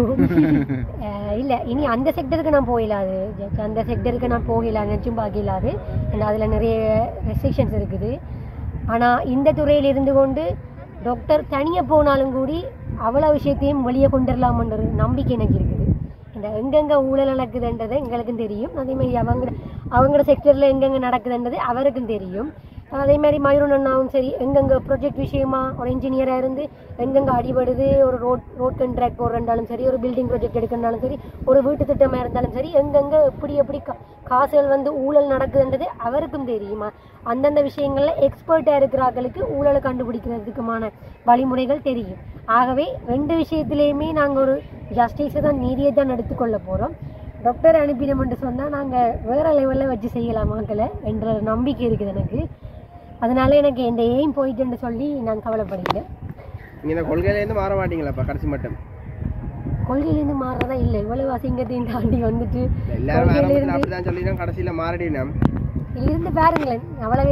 அஹ் இல்ல இனி அந்த செக்டருக்கு நான் போயிடாது just அந்த செக்டருக்கு நான் போகல நினச்சும் பார்க்கலாது ஏன்னா அதில் நிறைய ரெஸ்ட்ரிக்ஷன்ஸ் இருக்குது ஆனால் இந்த துறையில் இருந்து கொண்டு டாக்டர் தனியாக போனாலும் கூடி அவ்வளோ விஷயத்தையும் வெளியே கொண்டு வரலாமன்ற ஒரு நம்பிக்கை எனக்கு இருக்குது இந்த எங்கெங்கே ஊழல் நடக்குதுன்றது எங்களுக்கும் தெரியும் அதே மாதிரி அவங்க அவங்களோட செக்டரில் எங்கெங்கே நடக்குதுன்றது அவருக்கும் தெரியும் அதே மாதிரி மயூரன் அண்ணாவும் சரி எங்கெங்கே ப்ரொஜெக்ட் விஷயமா ஒரு இன்ஜினியராக இருந்து எங்கெங்கே அடிபடுது ஒரு ரோட் ரோட் கண்ட்ராக்ட் போடுறதாலும் சரி ஒரு பில்டிங் ப்ராஜெக்ட் எடுக்கிறனாலும் சரி ஒரு வீட்டு திட்டமாக இருந்தாலும் சரி எங்கெங்கே எப்படி எப்படி கா- காசுகள் வந்து ஊழல் நடக்குதுன்றது அவருக்கும் தெரியுமா அந்தந்த விஷயங்களில் எக்ஸ்பர்ட்டாக இருக்கிறார்களுக்கு ஊழலை கண்டுபிடிக்கிறதுக்குமான வழிமுறைகள் தெரியும் ஆகவே ரெண்டு விஷயத்திலையுமே நாங்கள் ஒரு ஜஸ்டிஸை தான் நீதியை தான் எடுத்துக்கொள்ள போகிறோம் டாக்டர் அனுப்பினோம்னு சொன்னால் நாங்கள் வேறு லெவலில் வச்சு செய்யலாம் மக்களை என்ற ஒரு நம்பிக்கை இருக்குது எனக்கு அதனால எனக்கு இந்த எய்ம் போயிட்டுன்னு சொல்லி நான் கவலைப்படல நீங்க இந்த கொள்கையிலேருந்து மாற மாட்டீங்களாப்பா கடைசி மட்டும் கொள்கையிலேருந்து மாறுறதா இல்லை இவ்வளவு அசிங்கத்தையும் தாண்டி வந்துட்டு எல்லாரும் ஆரம்பத்தில் கொள்கையிலேருந்து அப்படிதான் சொல்லி தான் கடைசியில மாறிடினோம் இருந்து பாருங்களேன் அவ்வளவே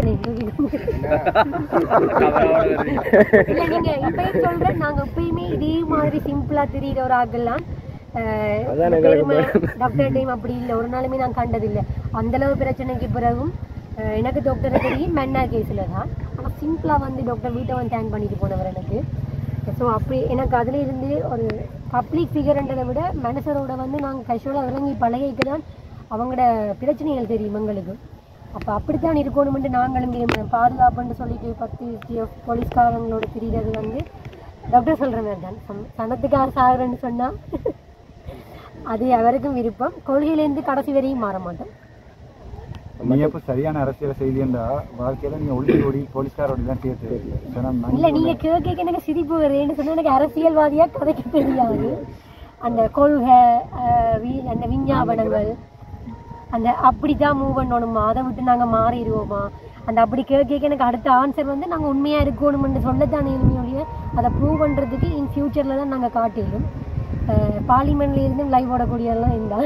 இல்ல நீங்க இப்பயும் சொல்றேன் நாங்க எப்பயுமே இதே மாதிரி சிம்பிளா தெரியுற ஒரு ஆகலாம் அதான் எங்களுக்கு டாக்டர் டைம் அப்படி இல்லை ஒரு நாளுமே நான் கண்டதில்லை அந்த அளவு பிரச்சனைக்கு பிறகும் அஹ், எனக்கு டாக்டரை தெரியும் மென்னா கேஸில் தான் ஆனால் சிம்பிளாக வந்து டாக்டர் வீட்டை வந்து தேங்க் பண்ணிட்டு போனவர் எனக்கு ஸோ அப்படி எனக்கு அதுல இருந்து ஒரு பப்ளிக் ஃபிகர்ன்றதை விட மனுஷரோட வந்து நாங்கள் கேஷுவலாக இறங்கி பழகிக்கு தான் அவங்களோட பிரச்சனைகள் தெரியும் எங்களுக்கு அப்போ அப்படித்தான் இருக்கணும்னு நாங்களும் விரும்புகிறோம் பாதுகாப்புன்னு சொல்லிட்டு பத்து TF போலீஸ்காரங்களோட திரிகிறது வந்து டாக்டர் சொல்கிற மாதிரி தான் சம் சனத்துக்காக சாகுறேன்னு சொன்னால் அது அவருக்கும் விருப்பம் கொள்கையிலேருந்து கடைசி வரையும் மாற மாட்டோம் நீ எப்போ சரியான அரசியல் செய்தியண்டா வாழ்க்கையில நீங்க ஒளி ஓடி போலீஸ்காரோட தான் சேர்த்து ஜனம் இல்ல நீங்க கேட்க எனக்கு சிரிப்பு வருதுன்னு சொன்னா எனக்கு அரசியல்வாதியா கதைக்க தெரியாது அந்த கொள்கை அஹ், வி- அந்த விஞ்ஞாபனங்கள் அந்த அப்படிதான் மூவ் பண்ணணுமா அதை விட்டு நாங்க மாறிடுவோமா அந்த அப்படி கேட்க எனக்கு அடுத்த ஆன்சர் வந்து நாங்க உண்மையா இருக்கணும்னு சொல்லத்தானே இனிமையோடைய அதை ப்ரூவ் பண்றதுக்கு இன் ஃபியூச்சர்ல தான் நாங்க காட்டிடும் பார்லிமெண்ட்ல இருந்து லைவ் ஓடக்கூடியதெல்லாம் இருந்தால்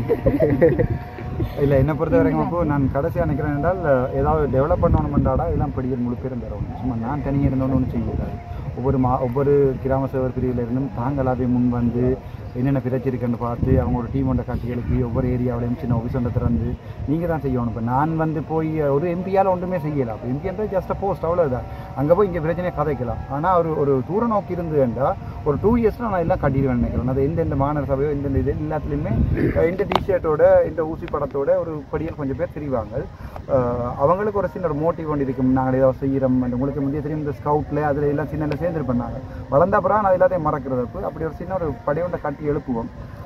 இல்ல என்ன பொறுத்த வரைக்கும் அப்போ நான் கடைசியா நினைக்கிறேன் என்றால் ஏதாவது டெவலப் பண்ணணும்டாடா எல்லாம் படிக்கிற முழு பேரும் தரணும் சும்மா நான் தனியாக இருந்தோன்னு ஒன்றும் செய்யக்கூடாது ஒவ்வொரு மா ஒவ்வொரு கிராம சேவர் பிரிவில் இருந்தும் தாங்களாவே முன் வந்து என்னென்ன பிரச்சனை இருக்குன்னு பார்த்து அவங்களோட டீம் ஒன்றை கட்டி எழுப்பி ஒவ்வொரு ஏரியாவிலையும் சின்ன ஆஃபீஸ் ஒன்றை திறந்து நீங்கள் தான் செய்யணும் இப்போ நான் வந்து போய் ஒரு எம்பியால் ஒன்றுமே செய்யலாம் இப்போ எம்பின்றது ஜஸ்ட் போஸ்ட் அவ்வளோதான் அங்கே போய் இங்கே பிரச்சனையை கதைக்கலாம் ஆனால் ஒரு ஒரு தூர நோக்கி இருந்ததுண்டா ஒரு டூ இயர்ஸில் நான் எல்லாம் கட்டிடுவேன் நினைக்கிறேன் அது எந்தெந்த மாநகர சபையோ எந்தெந்த இது எல்லாத்துலேயுமே இந்த டிஷர்ட்டோட இந்த ஊசி படத்தோட ஒரு படியில் கொஞ்சம் பேர் தெரிவாங்க அஹ் அவங்களுக்கு ஒரு சின்ன ஒரு மோட்டிவ் ஒன்று இருக்கும் நாங்கள் ஏதாவது செய்கிறோம் உங்களுக்கு முந்தைய தெரியும் இந்த ஸ்கவுட்டில் அதில் எல்லாம் சின்ன சேர்ந்துருப்போம் நாங்கள் வளர்ந்த அப்புறம் நான் எல்லாத்தையும் மறக்கிறது அப்போ அப்படி ஒரு சின்ன ஒரு படையொன்றை கட்டி எழுப்புவோம்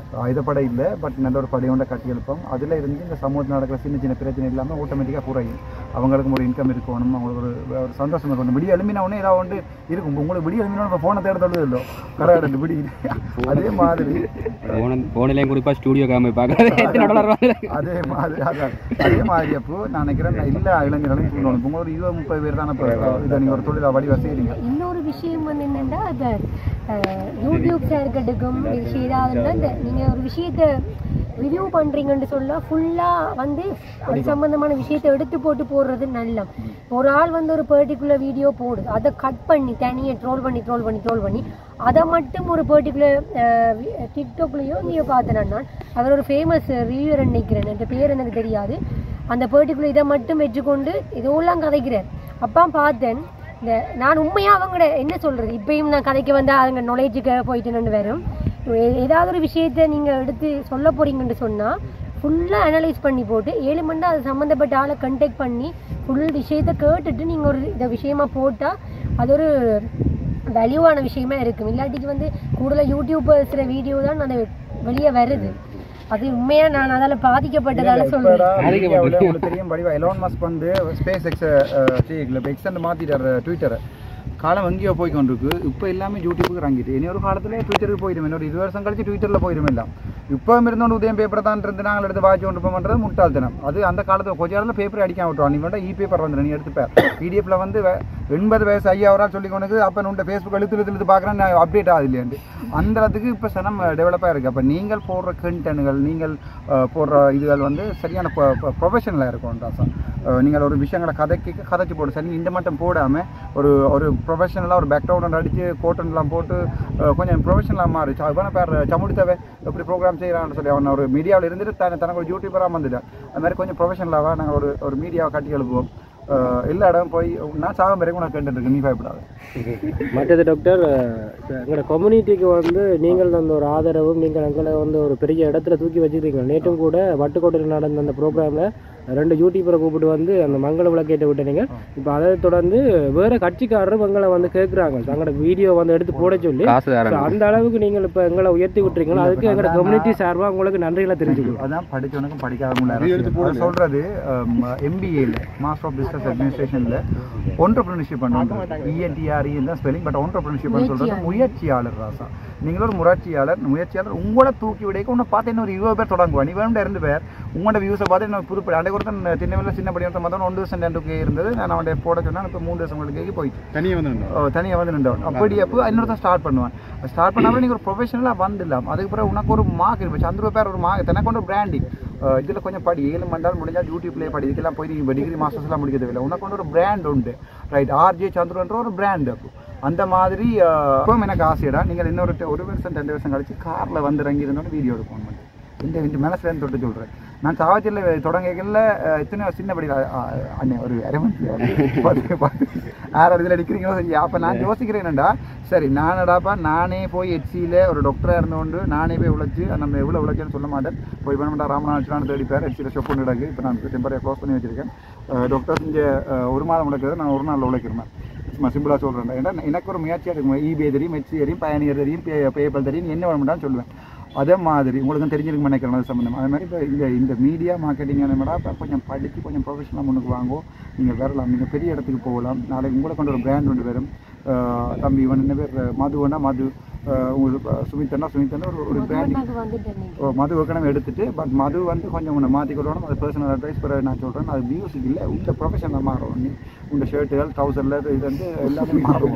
ஆயுதப்படை இல்லை பட் நல்ல ஒரு படையோட கட்டி எழுப்போம் அதில் இருந்து இந்த சமூகத்தில் நடக்கிற சின்ன சின்ன பிரச்சனை இல்லாமல் ஆட்டோமேட்டிக்காக குறையும் அவங்களுக்கும் ஒரு இன்கம் இருக்கணும் அவங்களுக்கு ஒரு ஒரு சந்தோஷம் இருக்கணும் விடிய எழுமின உடனே ஏதாவது ஒன்று இருக்கும் உங்களுக்கு விடிய எழுமின இப்போ ஃபோனை தேட தொழுது இல்லை கரெக்ட் விடி அதே மாதிரி போன போனிலையும் குறிப்பாக ஸ்டூடியோ காமி பார்க்குறது அதே மாதிரி அதான் அதே மாதிரி அப்போ நான் நினைக்கிறேன் நான் எல்லா இளைஞர்களையும் சொல்லணும் இப்போ உங்களுக்கு ஒரு இருபது முப்பது பேர் தானே இப்போ இதை நீங்கள் ஒரு தொழிலை வடிவா செய்கிறீங்க இன்னொரு விஷயம் வந்து என்னென்னா இப்போ யூடியூப்ஸாக இருக்கட்டும் விஷயம் ஏதாவதுன்னா இந்த நீங்கள் ஒரு விஷயத்தை ரிவ்யூ பண்ணுறீங்கன்னு சொல்ல ஃபுல்லாக வந்து அது சம்மந்தமான விஷயத்தை எடுத்து போட்டு போடுறது நல்ல ஒரு ஆள் வந்து ஒரு பர்டிகுலர் வீடியோ போடுது அதை கட் பண்ணி தனியாக ட்ரோல் பண்ணி ட்ரோல் பண்ணி ட்ரோல் பண்ணி அதை மட்டும் ஒரு பர்டிகுலர் டிக்டாக்லேயோ நீங்க பார்த்தேன்னா நான் அவர் ஒரு ஃபேமஸ் ரிவ்யூவர் நினைக்கிறேன் என்ற பேர் எனக்கு தெரியாது அந்த பர்டிகுலர் இதை மட்டும் வச்சுக்கொண்டு இதோலாம் கதைக்கிறார் அப்பா பார்த்தேன் இந்த நான் உண்மையாக அவங்கள என்ன சொல்கிறது இப்பயும் நான் கதைக்கு வந்தால் அவங்க நாலேஜுக்கு போயிட்டுன்னு வரும் ஏ- ஏதாவது ஒரு விஷயத்தை நீங்கள் எடுத்து சொல்ல போறீங்கன்னு சொன்னால் ஃபுல்லாக அனலைஸ் பண்ணி போட்டு ஏழு மணி நேரம் அது சம்மந்தப்பட்ட ஆளை கண்டெக்ட் பண்ணி ஃபுல் விஷயத்தை கேட்டுட்டு நீங்கள் ஒரு இந்த விஷயமா போட்டால் அது ஒரு வேல்யூவான விஷயமா இருக்கும் இல்லாட்டிக்கு வந்து கூடுதலாக யூடியூப் பேசுகிற வீடியோ தான் அது வெளியே வருது அது உண்மையா நான் அதால பாதிக்கப்பட்டதால சொல்றேன் அமெரிக்காவுல உங்களுக்கு தெரியும் வடிவா எலோன் மஸ்க் வந்து ஸ்பேஸ் எக்ஸ் செய்யல இப்போ எக்ஸ்டெண்ட் மாற்றிட்டார் ட்விட்டரை காலம் எங்கேயோ போய் கொண்டிருக்கு இப்போ எல்லாமே யூடியூபுக்கு இறங்கிட்டு இனி ஒரு காலத்துல ட்விட்டருக்கு போயிடும் இன்னொரு இருபது வருஷம் கழிச்சு ட்விட்டரில் போயிடும் எல்லாம் இப்போ இருந்தோண்டு உதயம் பேப்பரை தான் இருந்து நாங்கள் எடுத்து வாட்சி கொண்டு போகிறது முட்டாள்தனம் அது அந்த காலத்தில் கொஞ்ச நேரத்தில் பேப்பர் அடிக்காம விட்டுருவான் நீ வேண்டாம் இ பேப்பர் வந்து நீ எடுத்துப்பேன் பிடிஎஃப்ல வந்து வே- எண்பது வயசு ஐயாவரால் சொல்லி கொண்டு அப்போ உண்ட ஃபேஸ்புக் எழுத்து எழுத்து எழுத்து பார்க்குறேன் நான் அப்டேட் ஆகுது இல்லையாண்டு அந்த இடத்துக்கு இப்போ சனம் டெவலப்பாக இருக்குது அப்போ நீங்கள் போடுற கண்டென்ட்கள் நீங்கள் அஹ், போடுற இதுகள் வந்து சரியான ப்ரொஃபஷனலாக இருக்கும் ராசா அஹ், நீங்கள் ஒரு விஷயங்களை கதைக்கு கதைச்சு போடு சரி இந்த மட்டும் போடாமல் ஒரு ஒரு ப்ரொஃபஷனலாக ஒரு பேக்ரவுண்ட் அடித்து கோட்டன்லாம் போட்டு அஹ், கொஞ்சம் ப்ரொஃபஷனலாக மாறி இவனை பேர் சமுடித்தவை எப்படி ப்ரோக்ராம் செய்கிறான்னு சொல்லி அவன் ஒரு மீடியாவில் இருந்துட்டு தன தனக்கு ஒரு யூடியூபராக வந்துட்டான் அது மாதிரி கொஞ்சம் ப்ரொஃபஷனலாக நாங்கள் ஒரு ஒரு மீடியாவை கட்டி எழுப்புவோம் அஹ், எல்லா இடம் போய் நான் சாகம் வரைக்கும் உனக்கு கண்டு இருக்கு நீ பயப்படாது மற்றது டாக்டர் அஹ், எங்களோட கம்யூனிட்டிக்கு வந்து நீங்கள் தந்த ஒரு ஆதரவும் நீங்கள் எங்களை வந்து ஒரு பெரிய இடத்துல தூக்கி வச்சுக்கிறீங்க நேற்றும் கூட வட்டுக்கோட்டையில் நடந்த அந்த ப்ரோக்ராமில் ரெண்டு யூடியூபரை கூப்பிட்டு வந்து அந்த மங்கள விளக்கேற்ற விட்டீங்க இப்போ அதை தொடர்ந்து வேற கட்சிக்காரரும் எங்களை வந்து கேட்குறாங்க தங்களோட வீடியோ வந்து எடுத்து போட சொல்லி காசு தரணும். So, அந்த அளவுக்கு நீங்கள் இப்போ எங்களை உயர்த்தி விட்டுறீங்களா அதுக்கு எங்களோட கம்யூனிட்டி சார்பாக உங்களுக்கு நன்றிகளை தெரிஞ்சுக்கணும் அதான் படிச்சவனுக்கும் படிக்காதவங்களும் சொல்றது எம்பிஏல மாஸ்டர் ஆஃப் பிசினஸ் அட்மினிஸ்ட்ரேஷன்ல ஒன்டர்பிரினர்ஷிப் பண்ணுறது இஎன்டிஆர்இ தான் ஸ்பெல்லிங் பட் ஒன்டர்பிரினர்ஷிப் சொல்றது முயற்சியாளர் ராசா நீங்கள் ஒரு முயற்சியாளர் முயற்சியாளர் உங்களை தூக்கி விடைக்க உன்னை பார்த்து இன்னொரு இருபது பேர் தொடங்குவா நீ வேணும் ரெண்டு பேர் உங்களோட வியூஸை பார்த்து என்ன புதுப்படி அன்றைக்கு ஒருத்தன் திண்ணவில் சின்ன படி ஒருத்தன் பார்த்தா ஒன்று வருஷம் ரெண்டு இருந்தது நான் அவனுடைய போட சொன்னா இப்போ மூணு வருஷம் உங்களுக்கு போயிட்டு தனியாக வந்து நின்னோம். ஓ, தனியா வந்து நின்றவன் அப்படி அப்போ இன்னொருத்தன் ஸ்டார்ட் பண்ணுவான் ஸ்டார்ட் பண்ணாமல் நீங்கள் ஒரு ப்ரொஃபஷனலாக வந்துடலாம் அதுக்கு பிறகு உனக்கு ஒரு மார்க் இருந்துச்சு சந்திர பேர் ஒரு மார்க் தனக்கு ஒரு பிராண்டிங் இதில் கொஞ்சம் படி ஏழு மணி நேரம் முடிஞ்சால் யூடியூப்லேயே படி இதுக்கெல்லாம் போய் நீங்கள் டிகிரி மாஸ்டர்ஸ்லாம் முடிக்க தேவையில்லை உனக்கு வந்து ஒரு பிராண்ட் உண்டு ரைட் ஆர்ஜே சந்துருன்ற ஒரு பிராண்ட் அப்போ அந்த மாதிரி இப்பவும் எனக்கு ஆசையடா நீங்கள் இன்னொரு ட- ஒரு வருஷம் ரெண்டு வருஷம் கழிச்சு காரில் வந்து இறங்கி இருந்தோன்னு வீடியோ எடுக்கணும் மட்டும் இந்த இந்த மனசுலேருந்து தொட்டு சொல்கிறேன் நான் காவச்சியில் தொடங்கல இத்தனை சின்ன படி அண்ணே ஒரு அரவணைச்சு பார்த்து பார்த்து யார் இதில் அடிக்கிறீங்களோ சரி அப்போ நான் யோசிக்கிறேன் என்னடா சரி நானடாப்பா நானே போய் ஹெச்சியில் ஒரு டாக்டராக இருந்தோண்டு நானே போய் உழைச்சி நம்ம எவ்வளோ உழைச்சேன்னு சொல்ல மாட்டேன் போய் பண்ண ராமநாதன் தேடிப்பார் ஹெச்சியில் ஷொப் ஒன்று கிடக்கு இப்போ நான் டெம்பரரியாக க்ளோஸ் பண்ணி வச்சிருக்கேன் டாக்டர்ஸ் இங்கே ஒரு மாதம் உழைக்கிறது நான் ஒரு நாள் உழைக்கிறேன் சும்மா சிம்பிளாக சொல்கிறேன் ஏன்னா எனக்கு ஒரு முயற்சியாக இருக்கும் ஈபே தெரியும் மெச்சி தெரியும் பயணியர் தெரியும் பே பேப்பல் தெரியும் என்ன வேணும்டான்னு சொல்லுவேன் அதே மாதிரி உங்களுக்கும் தெரிஞ்சிருக்கும் நினைக்கிறேன் அது சம்மந்தம் அதே மாதிரி இப்போ இந்த இந்த மீடியா மார்க்கெட்டிங் அந்த மாதிரி இப்போ கொஞ்சம் படித்து கொஞ்சம் ப்ரொஃபஷனலாக முன்னுக்கு வாங்குவோம் நீங்கள் வரலாம் நீங்கள் பெரிய இடத்துக்கு போகலாம் நாளைக்கு உங்களை கொண்டு ஒரு பிராண்ட் ஒன்று வரும் ஆஹ் தம்பி இவன் என்ன பேர் மதுவனா மது ஆஹ் உங்களுக்கு சுமித்தனா சுமித்தனா ஒரு ஒரு பிராண்டிங் மதுவனாக்கு வந்துட்டேன் நீங்க. ஓ, மது வைக்கணும் எடுத்துட்டு பட் மது வந்து கொஞ்சம் உன்னை மாற்றி கொள்ளணும் அது பர்சனல் அட்வைஸ் பிறகு நான் சொல்கிறேன் அது மியூசிக் இல்லை உங்கள் ப்ரொஃபஷனில் மாறும் நீ உங்கள் ஷர்ட்டுகள் ட்ரௌசரில் இது வந்து எல்லாமே மாறும்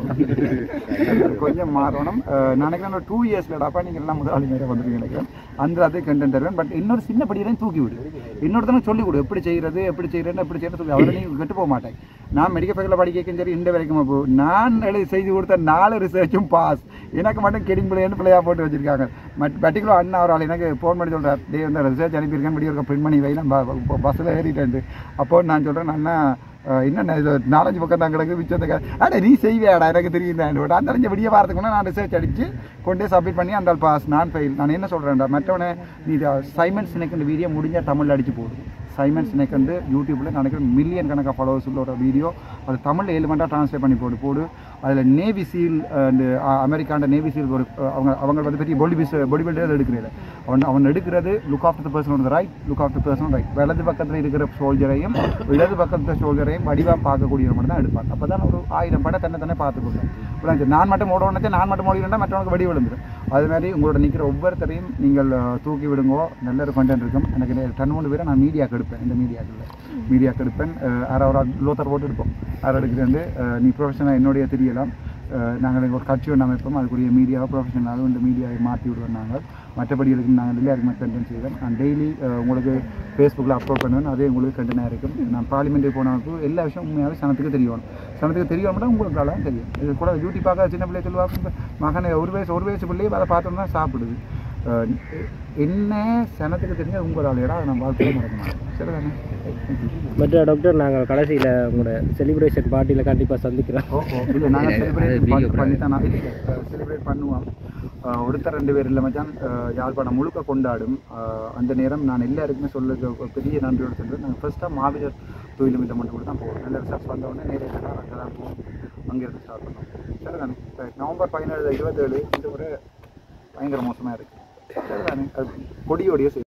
கொஞ்சம் மாறணும் அஹ், நான் நினைக்கிறேன் ஒரு டூ இயர்ஸ்லடாப்பா நீங்கள் எல்லாம் முதலாளி மேலே வந்துருக்கீங்க நினைக்கிறேன் அந்த அதே கண்டென்ட் தருவேன் பட் இன்னொரு சின்ன படியிலையும் தூக்கி விடு இன்னொருத்தனும் சொல்லிக் கொடு எப்படி செய்கிறது எப்படி செய்கிறேன்னு எப்படி செய்யறது சொல்லி அவரை நீங்கள் கெட்டு போக மாட்டேன் நான் மெடிக்கல் ஃபேக்கில் படிக்க சரி இந்த வரைக்கும் இப்போ நான் எழுதி செய்து கொடுத்த நாலு ரிசர்ச்சும் பாஸ் எனக்கு மட்டும் கெடிங் பிள்ளைன்னு பிள்ளையா போட்டு வச்சிருக்காங்க மட் பர்டிகுலர் அண்ணா ஒரு ஆள் எனக்கு ஃபோன் பண்ணி சொல்கிறார் டே வந்து ரிசர்ச் அனுப்பியிருக்கேன் இப்படி ஒரு பிரிண்ட் பண்ணி வை நான் பஸ்ஸில் ஏறிட்டேன் அப்போ நான் சொல்கிறேன் அண்ணா அஹ் என்னண்ணா இது ஒரு நாலஞ்சு பக்கம் தான் கிடக்கு மிச்சத்தை அட நீ செய்வியாடா எனக்கு தெரியும் தான் அந்த அஞ்சு விடிய வாரத்துக்கு நான் ரிசர்ச் அடித்து கொண்டே சப்மிட் பண்ணி அந்த பாஸ் நான் ஃபெயில் நான் என்ன சொல்கிறேன்டா மற்றவனே நீ சைமன் சினக்கு வீடியோ முடிஞ்சால் தமிழில் அடிச்சு போடு சைமன் சினேக் வந்து யூடியூப்பில் நினைக்கிறேன் மில்லியன் கணக்காக ஃபாலோவர்ஸ் உள்ள ஒரு வீடியோ அது தமிழில் ஏழு மண்டா ட்ரான்ஸ்லேட் பண்ணி போடு போடு அதில் நேவி சீல் அண்டு அமெரிக்காண்ட நேவி சீல் ஒரு அஹ், அவங்க அவங்க வந்து பெரிய பாடி பிஸ் பாடி பில்டர் எடுக்கிறது அவன் அவன் எடுக்கிறது look of the person on the right look of the person right வலது பக்கத்தில் இருக்கிற சோல்ஜரையும் இடது பக்கத்தில் சோல்ஜரையும் வடிவாக பார்க்கக்கூடிய மட்டும் தான் எடுப்பான் அப்போ தான் ஒரு ஆயிரம் படம் தன்னை தானே பார்த்துக்கொள்ளும் புரியுது நான் மட்டும் ஓடணுச்சு நான் மட்டும் ஓடினா மற்றவனுக்கு வெடி விழுந்துடும் அது மாதிரி உங்களோட நிற்கிற ஒவ்வொருத்தரையும் நீங்கள் அஹ், தூக்கி விடுங்கோ நல்ல ஒரு கண்டென்ட் இருக்கும் எனக்கு ரெண்டு மூணு பேரை நான் மீடியாக்கு எடுப்பேன் இந்த மீடியாக்களில் மீடியாக்கு எடுப்பேன் அஹ், யாரோ ஒரு லோத்தர் போட்டு எடுப்போம் யாரோ எடுக்கிறது நீ ப்ரொஃபஷனாக என்னுடைய தெரியலாம் அஹ், நாங்கள் ஒரு கட்சி ஒன்று அமைப்போம் அதுக்குரிய மீடியாவை ப்ரொஃபஷனலாகவும் இந்த மீடியாவை மாற்றி விடுவோம் நாங்கள் மற்றபடி இதுக்கு நாங்கள் எல்லாருக்குமே கண்டென்ட் செய்வேன் நான் டெய்லி உங்களுக்கு ஃபேஸ்புக்கில் அப்லோட் பண்ணுவேன் அதே உங்களுக்கு கண்டென்ட்டாக இருக்கும் நான் பார்லிமெண்ட்டுக்கு போனவருக்கு எல்லா விஷயம் உண்மையாகவே சனத்துக்கு தெரியணும் சனத்துக்கு தெரியணும்னா உங்களுக்கு நல்லா தெரியும் இது கூட யூடியூப்பாக சின்ன பிள்ளை சொல்லுவாங்க மகனை ஒரு வயசு ஒரு வயசு பிள்ளையே அதை பார்த்தோம்னா சாப்பிடுது அஹ் என்ன சனத்துக்கு தெரிஞ்ச உங்களால் இடம் அதை நான் வாழ்க்கையில் மறக்கணும் சரிதானே மற்ற டாக்டர் நாங்கள் கடைசியில் உங்களோட செலிப்ரேஷன் பார்ட்டியில் கண்டிப்பாக சந்திக்கிறோம் ஓ ஓ இல்லை நாங்கள் அது செலிப்ரேட் video பண்ணி தான் இல்லை செலிப்ரேட் பண்ணுவோம் அஹ் ஒருத்தர் ரெண்டு பேர் இல்லை மச்சான் அஹ் யாழ்ப்பாணம் முழுக்க கொண்டாடும் அஹ் அந்த நேரம் நான் எல்லாருக்குமே சொல்ல ஒரு பெரிய நன்றியோடு சொல்கிறேன் நாங்கள் ஃபர்ஸ்ட்டாக மாவீரர் தொழில் மில்ல மட்டும் கூட தான் போவோம் நல்ல ரிசல்ட்ஸ் வந்த உடனே நேரே அங்கே தான் போவோம் அங்கேருந்து ஸ்டார்ட் பண்ணோம் சரி தானே இப்ப நவம்பர் பதினேழு இருபத்தேழு இந்த முறை பயங்கர மோசமாக இருக்குது சரி தானே அது கொடியோடைய